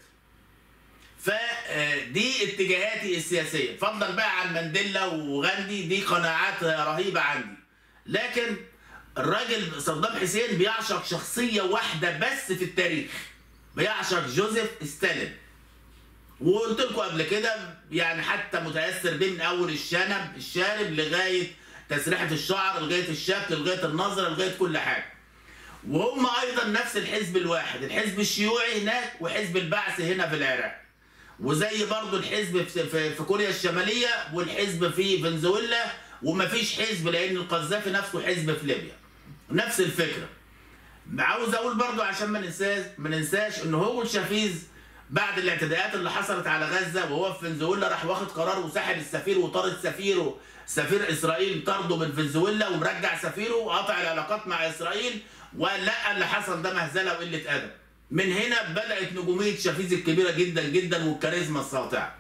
فدي اتجاهاتي السياسيه فضلا بقى عن مانديلا وغاندي دي قناعات رهيبه عندي لكن الراجل صدام حسين بيعشق شخصيه واحده بس في التاريخ بيعشق جوزيف ستالين وقلت لكم قبل كده يعني حتى متاثر بيه من اول الشنب الشارب لغايه تسريحه الشعر لغايه الشكل لغايه النظره لغايه كل حاجه وهم ايضا نفس الحزب الواحد الحزب الشيوعي هناك وحزب البعث هنا في العراق وزي برضو الحزب في, في, في كوريا الشماليه والحزب في فنزويلا ومفيش حزب لان القذافي نفسه حزب في ليبيا نفس الفكره عاوز اقول برضو عشان ما ننساش ما ننساش ان هو الشافيز بعد الاعتداءات اللي حصلت على غزه وهو في فنزويلا راح واخد قرار وسحب السفير وطارد سفيره سفير اسرائيل طرده من فنزويلا ومرجع سفيره وقطع العلاقات مع اسرائيل وقال لا اللي حصل ده مهزله وقله ادب. من هنا بدات نجوميه شافيز الكبيره جدا جدا والكاريزما الساطعه.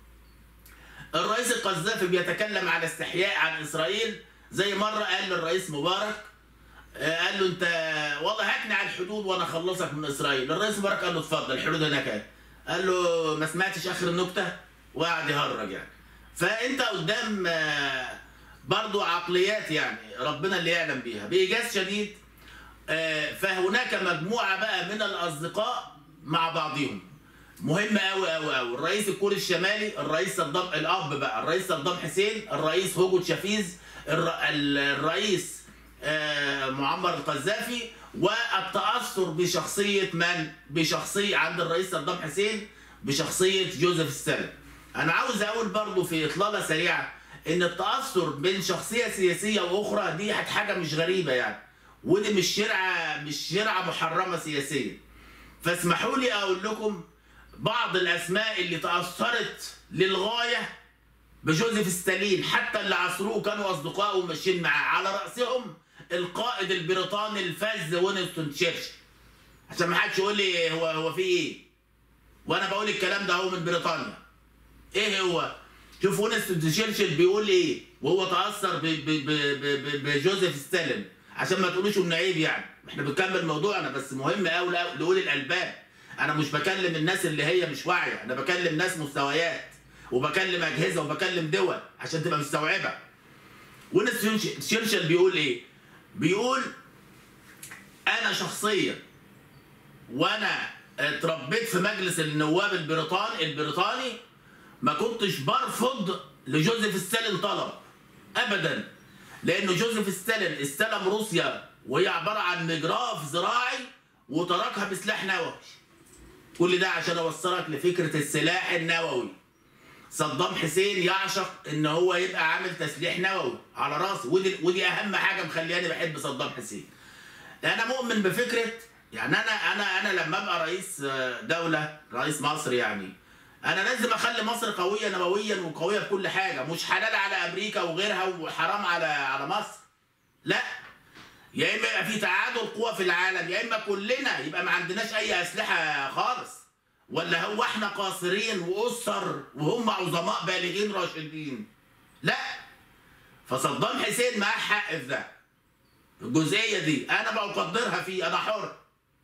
الرئيس القذافي بيتكلم على استحياء عن اسرائيل زي مره قال للرئيس مبارك قال له انت والله هاتني على الحدود وانا اخلصك من اسرائيل، الرئيس مبارك قال له اتفضل الحدود هناك اهي. قال له ما سمعتش اخر النكته وقعد يهرج يعني. فانت قدام برضو عقليات يعني ربنا اللي يعلم بيها بايجاز شديد فهناك مجموعه بقى من الاصدقاء مع بعضهم مهم قوي قوي قوي الرئيس الكوري الشمالي الرئيس صدام الاب بقى الرئيس صدام حسين الرئيس هوجو تشافيز الرئيس معمر القذافي والتاثر بشخصيه من بشخصيه عند الرئيس صدام حسين بشخصيه جوزيف ستالين انا عاوز اقول برضو في اطلاله سريعه ان التاثر بين شخصيه سياسيه واخرى دي حاجه مش غريبه يعني ودي مش شرعه مش شرعه محرمه سياسيا فاسمحوا لي اقول لكم بعض الاسماء اللي تاثرت للغايه بجوزيف ستالين حتى اللي عصروه كانوا اصدقائه وماشيين معاه على راسهم القائد البريطاني الفذ وينستون تشرشل عشان ما حدش يقول لي هو هو في ايه وانا بقول الكلام ده هو من بريطانيا ايه هو شوف وينستون تشرشل بيقول ايه وهو تاثر بجوزيف ستالين عشان ما تقولوش انه عيب يعني احنا بنكمل موضوعنا بس مهم قوي لاولي الالباب انا مش بكلم الناس اللي هي مش واعيه انا بكلم ناس مستويات وبكلم اجهزه وبكلم دول عشان تبقى مستوعبه وينستون تشرشل بيقول ايه بيقول انا شخصيا وانا اتربيت في مجلس النواب البريطاني البريطاني ما كنتش برفض لجوزيف ستالين طلب ابدا لانه جوزيف ستالين استلم روسيا وهي عباره عن مجراف زراعي وتركها بسلاح نووي كل ده عشان اوصلك لفكره السلاح النووي صدام حسين يعشق ان هو يبقى عامل تسليح نووي على راسه ودي ودي اهم حاجه مخلياني بحب صدام حسين انا مؤمن بفكره يعني انا انا انا لما ابقى رئيس دوله رئيس مصر يعني انا لازم اخلي مصر قويه نوويا وقويه في كل حاجه مش حلال على امريكا وغيرها وحرام على على مصر لا يا اما يبقى في تعادل قوى في العالم يا اما كلنا يبقى ما عندناش اي اسلحه خالص ولا هو احنا قاصرين واسر وهم عظماء بالغين راشدين لا فصدام حسين معاه حق في ده الجزئيه دي انا بقدرها فيه انا حر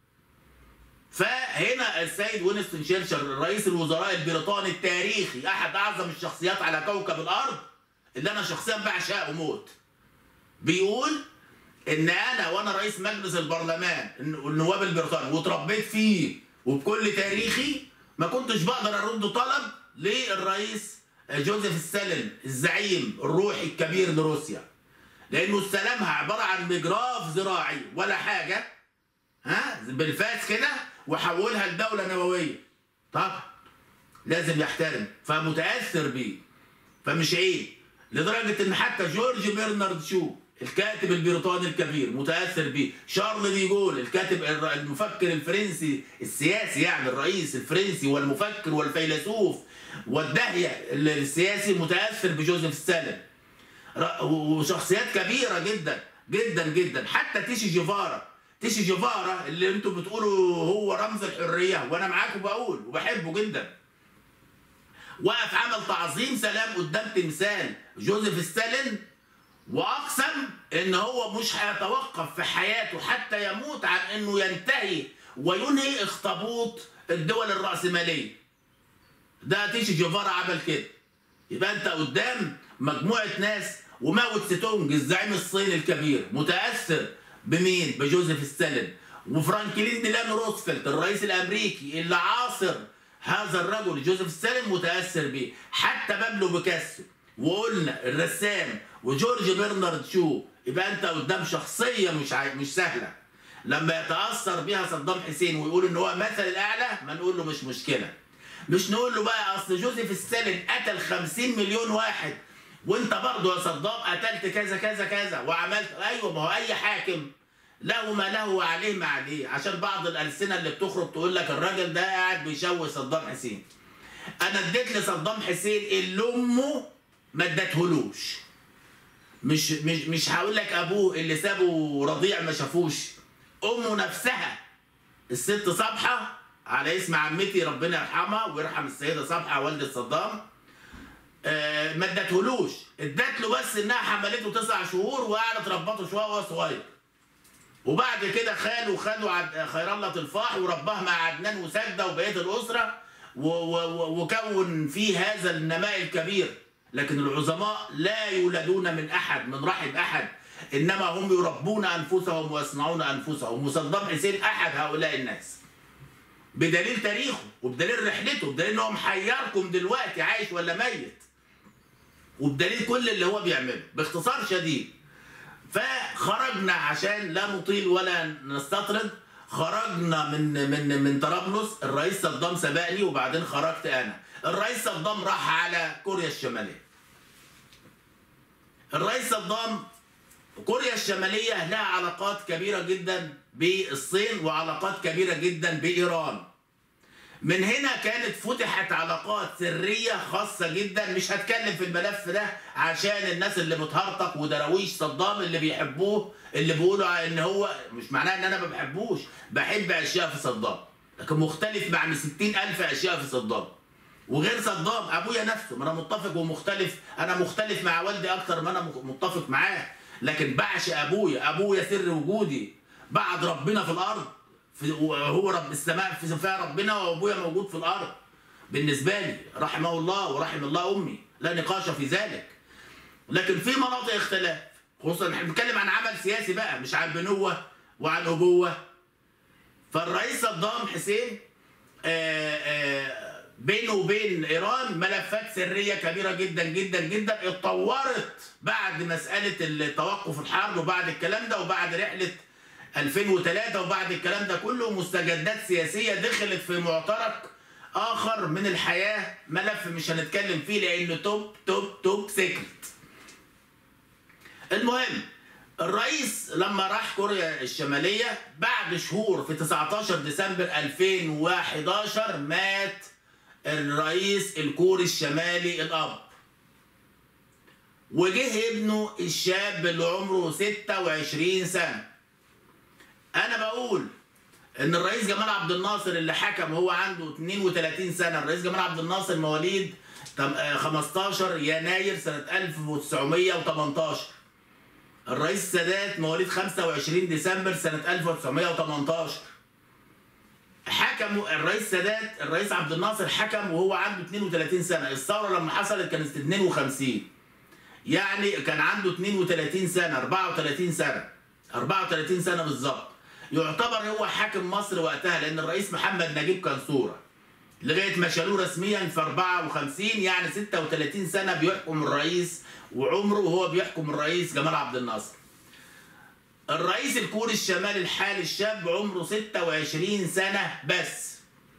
فهنا السيد وينستون شيرشل رئيس الوزراء البريطاني التاريخي احد اعظم الشخصيات على كوكب الارض اللي انا شخصيا بعشقه موت بيقول ان انا وانا رئيس مجلس البرلمان النواب البريطاني وتربيت فيه وبكل تاريخي ما كنتش بقدر ارد طلب للرئيس جوزيف ستالين الزعيم الروحي الكبير لروسيا لانه استلمها عباره عن مجراف زراعي ولا حاجه ها بالفاس كده وحولها لدوله نوويه طبعا لازم يحترم فمتاثر بيه فمش عيب لدرجه ان حتى جورج برنارد شو الكاتب البريطاني الكبير متاثر بيه شارل ديجول الكاتب المفكر الفرنسي السياسي يعني الرئيس الفرنسي والمفكر والفيلسوف والداهيه السياسي متاثر بجوزيف ستالين وشخصيات كبيره جدا جدا جدا حتى تيشي جيفارا تيشي جيفارا اللي انتم بتقولوا هو رمز الحريه وانا معاكم بقول وبحبه جدا وقف عمل تعظيم سلام قدام تمثال جوزيف ستالين واقسم ان هو مش هيتوقف في حياته حتى يموت عن انه ينتهي وينهي اخطبوط الدول الرأسمالية ده تيشي جيفارا عمل كده يبقى انت قدام مجموعة ناس وماو تسي تونج الزعيم الصيني الكبير متأثر بمين؟ بجوزيف ستالين وفرانكلين ديلانو روزفلت الرئيس الامريكي اللي عاصر هذا الرجل جوزيف ستالين متأثر بيه حتى بابلو بيكاسو وقلنا الرسام وجورج برنارد شو يبقى انت قدام شخصية مش عاي... مش سهلة لما يتأثر بيها صدام حسين ويقول ان هو مثل الاعلى ما نقول له مش مشكلة مش نقول له بقى اصل جوزيف ستالين قتل 50 مليون واحد وانت برضه يا صدام قتلت كذا كذا كذا وعملت ايوه ما هو اي حاكم له ما له وعليه ما عليه عشان بعض الالسنه اللي بتخرج تقول لك الراجل ده قاعد بيشوه صدام حسين انا اديت لصدام حسين اللي امه ما ادتهولوش مش مش مش هقول لك ابوه اللي سابه رضيع ما شافوش امه نفسها الست صبحه على اسم عمتي ربنا يرحمها ويرحم السيده صبحه والده صدام آه، ما ادتهولوش ادت له بس انها حملته تسع شهور وقعدت ربته شويه وهو صغير وبعد كده خاله خاله عد... خير الله تلفاح ورباه مع عدنان وسجده وبقيه الاسره و... و... وكون فيه هذا النماء الكبير لكن العظماء لا يولدون من احد من رحم احد انما هم يربون انفسهم ويصنعون انفسهم وصدام حسين احد هؤلاء الناس بدليل تاريخه وبدليل رحلته بدليل ان هو محيركم دلوقتي عايش ولا ميت وبدليل كل اللي هو بيعمله باختصار شديد فخرجنا عشان لا نطيل ولا نستطرد خرجنا من من من طرابلس الرئيس صدام سبقني وبعدين خرجت انا الرئيس صدام راح على كوريا الشماليه الرئيس صدام كوريا الشماليه لها علاقات كبيره جدا بالصين وعلاقات كبيره جدا بايران من هنا كانت فتحت علاقات سرية خاصة جدا مش هتكلم في الملف ده عشان الناس اللي بتهرطق ودراويش صدام اللي بيحبوه اللي بيقولوا ان هو مش معناه ان انا ما بحبوش بحب اشياء في صدام لكن مختلف مع ستين الف اشياء في صدام وغير صدام ابويا نفسه ما انا متفق ومختلف انا مختلف مع والدي اكتر ما انا متفق معاه لكن بعشق ابويا ابويا سر وجودي بعد ربنا في الارض في هو رب السماء في فيها ربنا وابويا موجود في الارض بالنسبه لي رحمه الله ورحم الله امي لا نقاش في ذلك لكن في مناطق اختلاف خصوصا احنا بنتكلم عن عمل سياسي بقى مش عن بنوه وعن ابوه فالرئيس صدام حسين آآ آآ بينه وبين ايران ملفات سريه كبيره جدا جدا جدا اتطورت بعد مساله التوقف الحرب وبعد الكلام ده وبعد رحله 2003 وبعد الكلام ده كله مستجدات سياسيه دخلت في معترك اخر من الحياه ملف مش هنتكلم فيه لانه توب توب توب سيكريت. المهم الرئيس لما راح كوريا الشماليه بعد شهور في 19 ديسمبر 2011 مات الرئيس الكوري الشمالي الاب. وجه ابنه الشاب اللي عمره 26 سنه. انا بقول ان الرئيس جمال عبد الناصر اللي حكم هو عنده 32 سنه الرئيس جمال عبد الناصر مواليد 15 يناير سنه 1918 الرئيس السادات مواليد 25 ديسمبر سنه 1918 حكم الرئيس السادات الرئيس عبد الناصر حكم وهو عنده 32 سنه الثوره لما حصلت كانت 52 يعني كان عنده 32 سنه 34 سنه 34 سنه بالظبط يعتبر هو حاكم مصر وقتها لان الرئيس محمد نجيب كان صوره لغايه ما شالوه رسميا في 54 يعني 36 سنه بيحكم الرئيس وعمره وهو بيحكم الرئيس جمال عبد الناصر. الرئيس الكوري الشمالي الحالي الشاب عمره 26 سنه بس.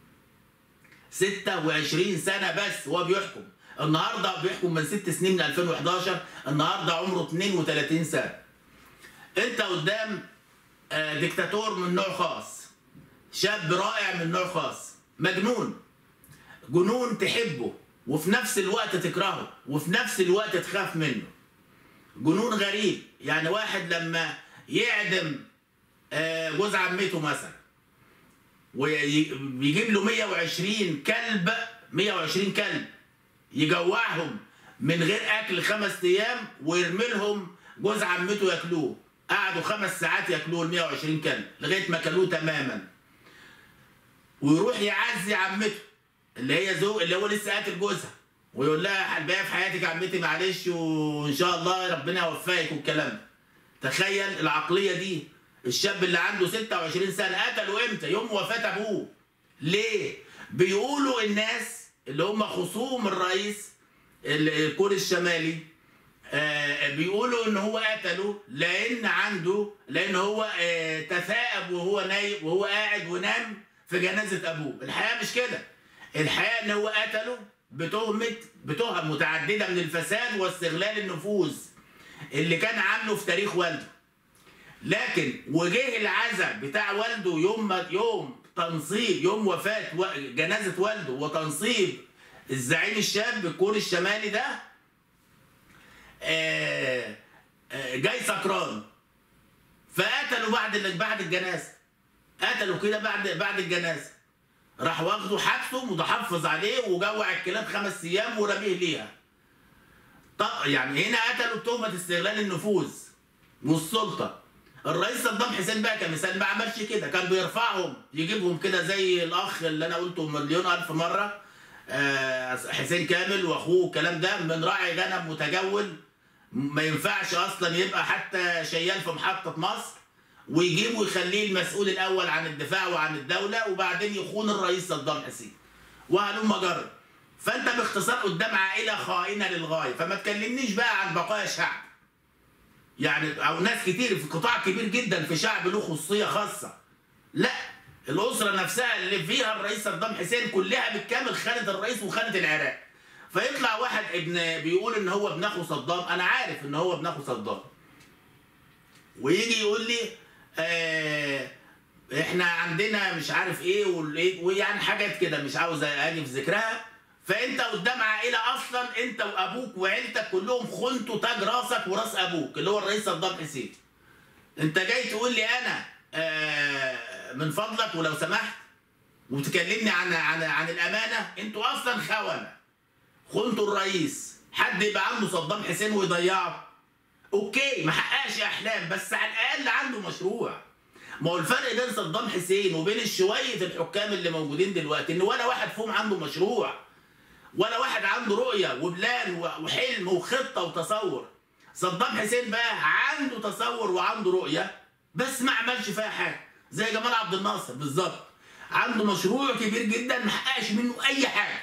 26 سنه بس هو بيحكم. النهارده بيحكم من ست سنين من 2011 النهارده عمره 32 سنه. انت قدام ديكتاتور من نوع خاص شاب رائع من نوع خاص مجنون جنون تحبه وفي نفس الوقت تكرهه وفي نفس الوقت تخاف منه جنون غريب يعني واحد لما يعدم جوز عمته مثلا ويجيب له 120 كلب 120 كلب يجوعهم من غير اكل خمس ايام ويرمي لهم جوز عمته ياكلوه قعدوا خمس ساعات ياكلوه ال 120 كلب لغايه ما كلوه تماما ويروح يعزي عمته اللي هي زوج اللي هو لسه قاتل جوزها ويقول لها الباقي في حياتك يا عمتي معلش وان شاء الله ربنا يوفقك والكلام ده تخيل العقليه دي الشاب اللي عنده 26 سنه قتله امتى يوم وفاه ابوه ليه بيقولوا الناس اللي هم خصوم الرئيس الكوري الشمالي آه بيقولوا ان هو قتله لان عنده لان هو آه تثاءب وهو نايم وهو قاعد ونام في جنازه ابوه الحقيقه مش كده الحقيقه ان هو قتله بتهمه بتهم متعدده من الفساد واستغلال النفوذ اللي كان عامله في تاريخ والده لكن وجه العزاء بتاع والده يوم ما يوم تنصيب يوم وفاه و- جنازه والده وتنصيب الزعيم الشاب الكوري الشمالي ده آه، آه، جاي سكران فقتلوا بعد ال- بعد الجنازه قتلوا كده بعد بعد الجنازه راح واخده حبسه متحفظ عليه وجوع الكلاب خمس ايام ورميه ليها طب يعني هنا قتلوا بتهمه استغلال النفوذ والسلطه الرئيس صدام حسين بقى كمثال ما عملش كده كان بيرفعهم يجيبهم كده زي الاخ اللي انا قلته مليون الف مره آه، حسين كامل واخوه الكلام ده من راعي غنم متجول ما ينفعش اصلا يبقى حتى شيال في محطه مصر ويجيبه ويخليه المسؤول الاول عن الدفاع وعن الدوله وبعدين يخون الرئيس صدام حسين وهلم جرب فانت باختصار قدام عائله خائنه للغايه فما تكلمنيش بقى عن بقايا شعب يعني او ناس كتير في قطاع كبير جدا في شعب له خصوصيه خاصه لا الاسره نفسها اللي فيها الرئيس صدام حسين كلها بالكامل خانت الرئيس وخانت العراق فيطلع واحد ابن بيقول ان هو ابن اخو صدام انا عارف ان هو ابن اخو صدام ويجي يقول لي آه احنا عندنا مش عارف ايه والايه ويعني حاجات كده مش عاوز اجي في ذكرها فانت قدام عائله اصلا انت وابوك وعيلتك كلهم خنتوا تاج راسك وراس ابوك اللي هو الرئيس صدام حسين انت جاي تقول لي انا آه من فضلك ولو سمحت وتكلمني عن عن عن الامانه انتوا اصلا خونه خنتوا الرئيس حد يبقى عنده صدام حسين ويضيعه اوكي ما حققش احلام بس على الاقل عنده مشروع ما هو الفرق بين صدام حسين وبين شويه الحكام اللي موجودين دلوقتي ان ولا واحد فيهم عنده مشروع ولا واحد عنده رؤيه وبلان وحلم وخطه وتصور صدام حسين بقى عنده تصور وعنده رؤيه بس ما عملش فيها حاجه زي جمال عبد الناصر بالظبط عنده مشروع كبير جدا ما حققش منه اي حاجه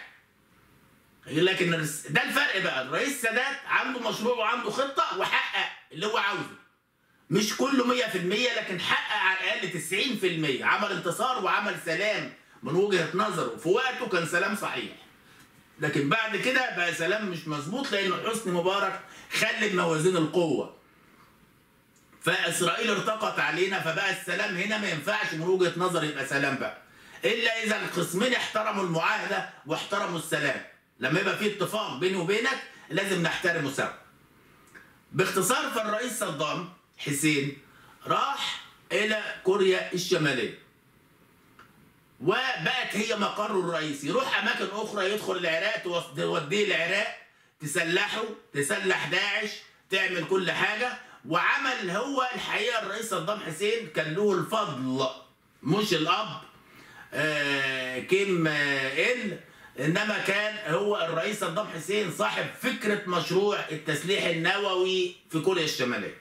لكن الرس- ده الفرق بقى الرئيس سادات عنده مشروع وعنده خطه وحقق اللي هو عاوزه مش كله 100% لكن حقق على الاقل 90% عمل انتصار وعمل سلام من وجهه نظره في وقته كان سلام صحيح لكن بعد كده بقى سلام مش مظبوط لان حسني مبارك خلد موازين القوه فاسرائيل ارتقت علينا فبقى السلام هنا ما ينفعش من وجهه نظر يبقى سلام بقى الا اذا الخصمين احترموا المعاهده واحترموا السلام لما يبقى في اتفاق بيني وبينك لازم نحترمه سوا باختصار فالرئيس صدام حسين راح الى كوريا الشماليه وبقت هي مقره الرئيسي يروح اماكن اخرى يدخل العراق توص- توديه العراق تسلحه تسلح داعش تعمل كل حاجه وعمل هو الحقيقه الرئيس صدام حسين كان له الفضل مش الاب آه، كيم آه، ال انما كان هو الرئيس صدام حسين صاحب فكره مشروع التسليح النووي في كوريا الشماليه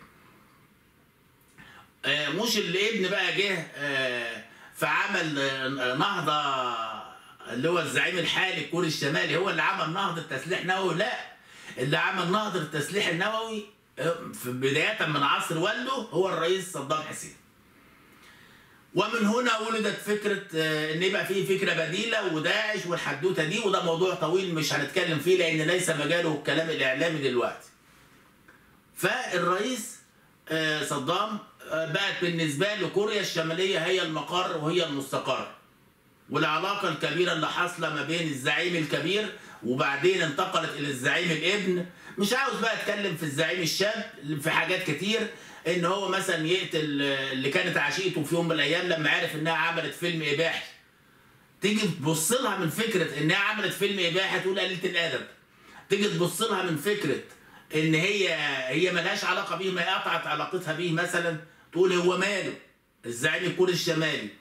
آه، مش اللي ابن بقى جه آه، فعمل آه، نهضه اللي هو الزعيم الحالي الكوري الشمالي هو اللي عمل نهضه تسليح نووي لا اللي عمل نهضه التسليح النووي آه، في بدايه من عصر والده هو الرئيس صدام حسين ومن هنا ولدت فكره آه، ان يبقى في فكره بديله وداعش والحدوته دي وده موضوع طويل مش هنتكلم فيه لان ليس مجاله الكلام الاعلامي دلوقتي. فالرئيس آه، صدام آه، بقت بالنسبه له كوريا الشماليه هي المقر وهي المستقر. والعلاقه الكبيره اللي حاصله ما بين الزعيم الكبير وبعدين انتقلت الى الزعيم الابن مش عاوز بقى اتكلم في الزعيم الشاب في حاجات كتير ان هو مثلا يقتل اللي كانت عشيقته في يوم من الايام لما عرف انها عملت فيلم اباحي تيجي تبص لها من فكره انها عملت فيلم اباحي تقول قليله الادب تيجي تبص لها من فكره ان هي هي ملهاش علاقه بيه ما قطعت علاقتها بيه مثلا تقول هو ماله الزعيم الكوري الشمالي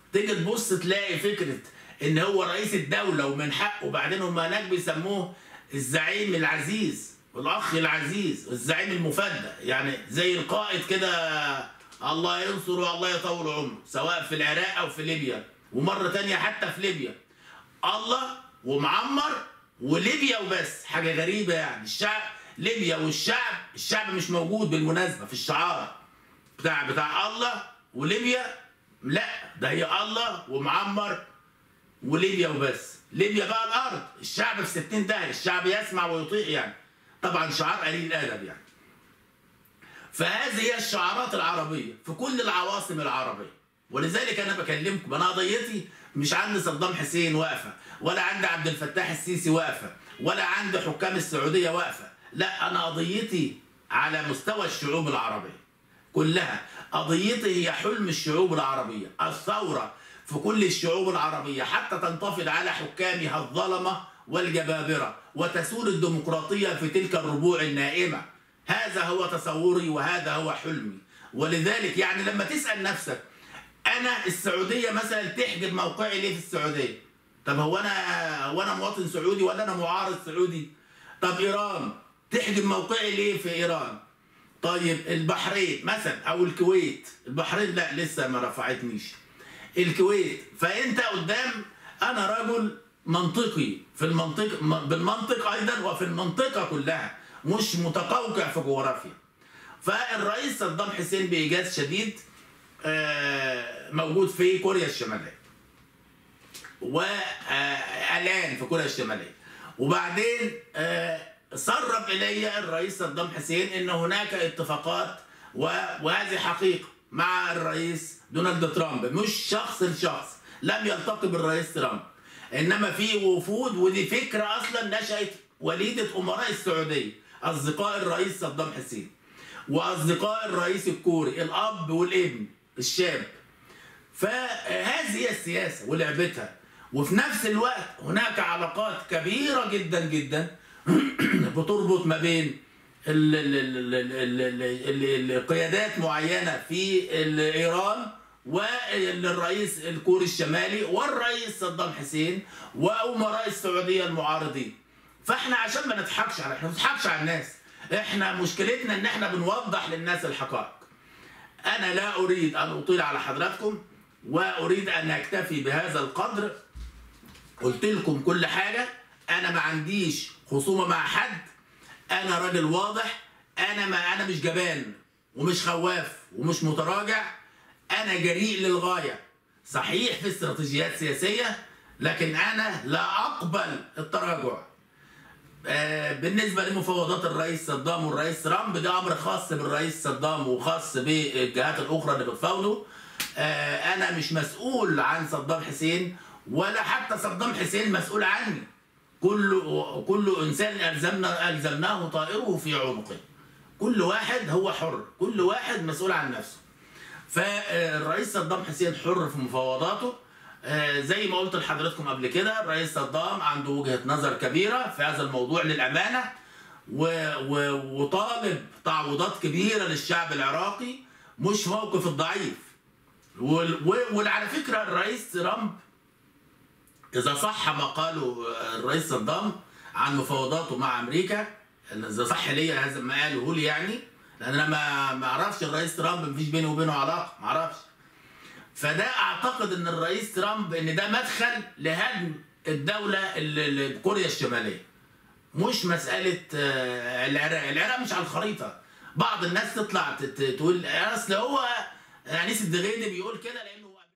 تيجي تبص تلاقي فكره ان هو رئيس الدوله ومن حقه وبعدين هم هناك بيسموه الزعيم العزيز والاخ العزيز الزعيم المفدى يعني زي القائد كده الله ينصره والله يطول عمره سواء في العراق او في ليبيا ومره تانية حتى في ليبيا الله ومعمر وليبيا وبس حاجه غريبه يعني الشعب ليبيا والشعب الشعب مش موجود بالمناسبه في الشعار بتاع بتاع الله وليبيا لا ده هي الله ومعمر وليبيا وبس ليبيا بقى الارض الشعب في 60 داهيه الشعب يسمع ويطيع يعني طبعا شعار قليل الادب يعني فهذه هي الشعارات العربيه في كل العواصم العربيه ولذلك انا بكلمكم انا قضيتي مش عند صدام حسين واقفه ولا عند عبد الفتاح السيسي واقفه ولا عند حكام السعوديه واقفه لا انا قضيتي على مستوى الشعوب العربيه كلها قضيتي هي حلم الشعوب العربيه الثوره في كل الشعوب العربيه حتى تنتفض على حكامها الظلمه والجبابره وتسود الديمقراطيه في تلك الربوع النائمه هذا هو تصوري وهذا هو حلمي ولذلك يعني لما تسال نفسك انا السعوديه مثلا تحجب موقعي ليه في السعوديه طب هو انا هو انا مواطن سعودي ولا انا معارض سعودي طب ايران تحجب موقعي ليه في ايران طيب البحرين مثلا او الكويت البحرين لا لسه ما رفعتنيش الكويت فانت قدام انا رجل منطقي في المنطق بالمنطق ايضا وفي المنطقه كلها مش متقوقع في جغرافيا فالرئيس صدام حسين بايجاز شديد آه، موجود في كوريا الشماليه والان في كوريا الشماليه وبعدين آه، سرب الي الرئيس صدام حسين ان هناك اتفاقات و- وهذه حقيقه مع الرئيس دونالد ترامب مش شخص لشخص لم يلتقي بالرئيس ترامب انما في وفود ودي فكره اصلا نشات وليده امراء السعوديه اصدقاء الرئيس صدام حسين واصدقاء الرئيس الكوري الاب والابن الشاب فهذه هي السياسه ولعبتها وفي نفس الوقت هناك علاقات كبيره جدا جدا بتربط ما بين ال- ال- ال- ال- ال- ال- ال- القيادات معينه في ال- ايران والرئيس الكوري الشمالي والرئيس صدام حسين وامراء السعوديه المعارضين فاحنا عشان ما نضحكش على احنا ما بنضحكش على الناس احنا مشكلتنا ان احنا بنوضح للناس الحقائق انا لا اريد ان اطيل على حضراتكم واريد ان اكتفي بهذا القدر قلت لكم كل حاجه انا ما عنديش خصومه مع حد انا راجل واضح انا ما انا مش جبان ومش خواف ومش متراجع انا جريء للغايه صحيح في استراتيجيات سياسيه لكن انا لا اقبل التراجع آه، بالنسبه لمفاوضات الرئيس صدام والرئيس ترامب ده امر خاص بالرئيس صدام وخاص بالجهات الاخرى اللي بتفاوضه آه، انا مش مسؤول عن صدام حسين ولا حتى صدام حسين مسؤول عني كل كل انسان الزمنا الزمناه طائره في عنقه كل واحد هو حر كل واحد مسؤول عن نفسه فالرئيس صدام حسين حر في مفاوضاته آه، زي ما قلت لحضراتكم قبل كده الرئيس صدام عنده وجهة نظر كبيرة في هذا الموضوع للأمانة و- و- وطالب تعويضات كبيرة للشعب العراقي مش موقف الضعيف وال- و- وعلى فكرة الرئيس ترامب إذا صح ما قاله الرئيس صدام عن مفاوضاته مع أمريكا إذا صح ليا هذا ما قاله لي يعني لأن أنا ما ما أعرفش الرئيس ترامب مفيش بيني وبينه علاقة ما أعرفش فده اعتقد ان الرئيس ترامب ان ده مدخل لهدم الدوله ال- ال- كوريا الشماليه مش مساله آه، العراق العراق مش على الخريطه بعض الناس تطلع ت- ت- تقول اصل هو انيس الدغيدي بيقول كده لانه هو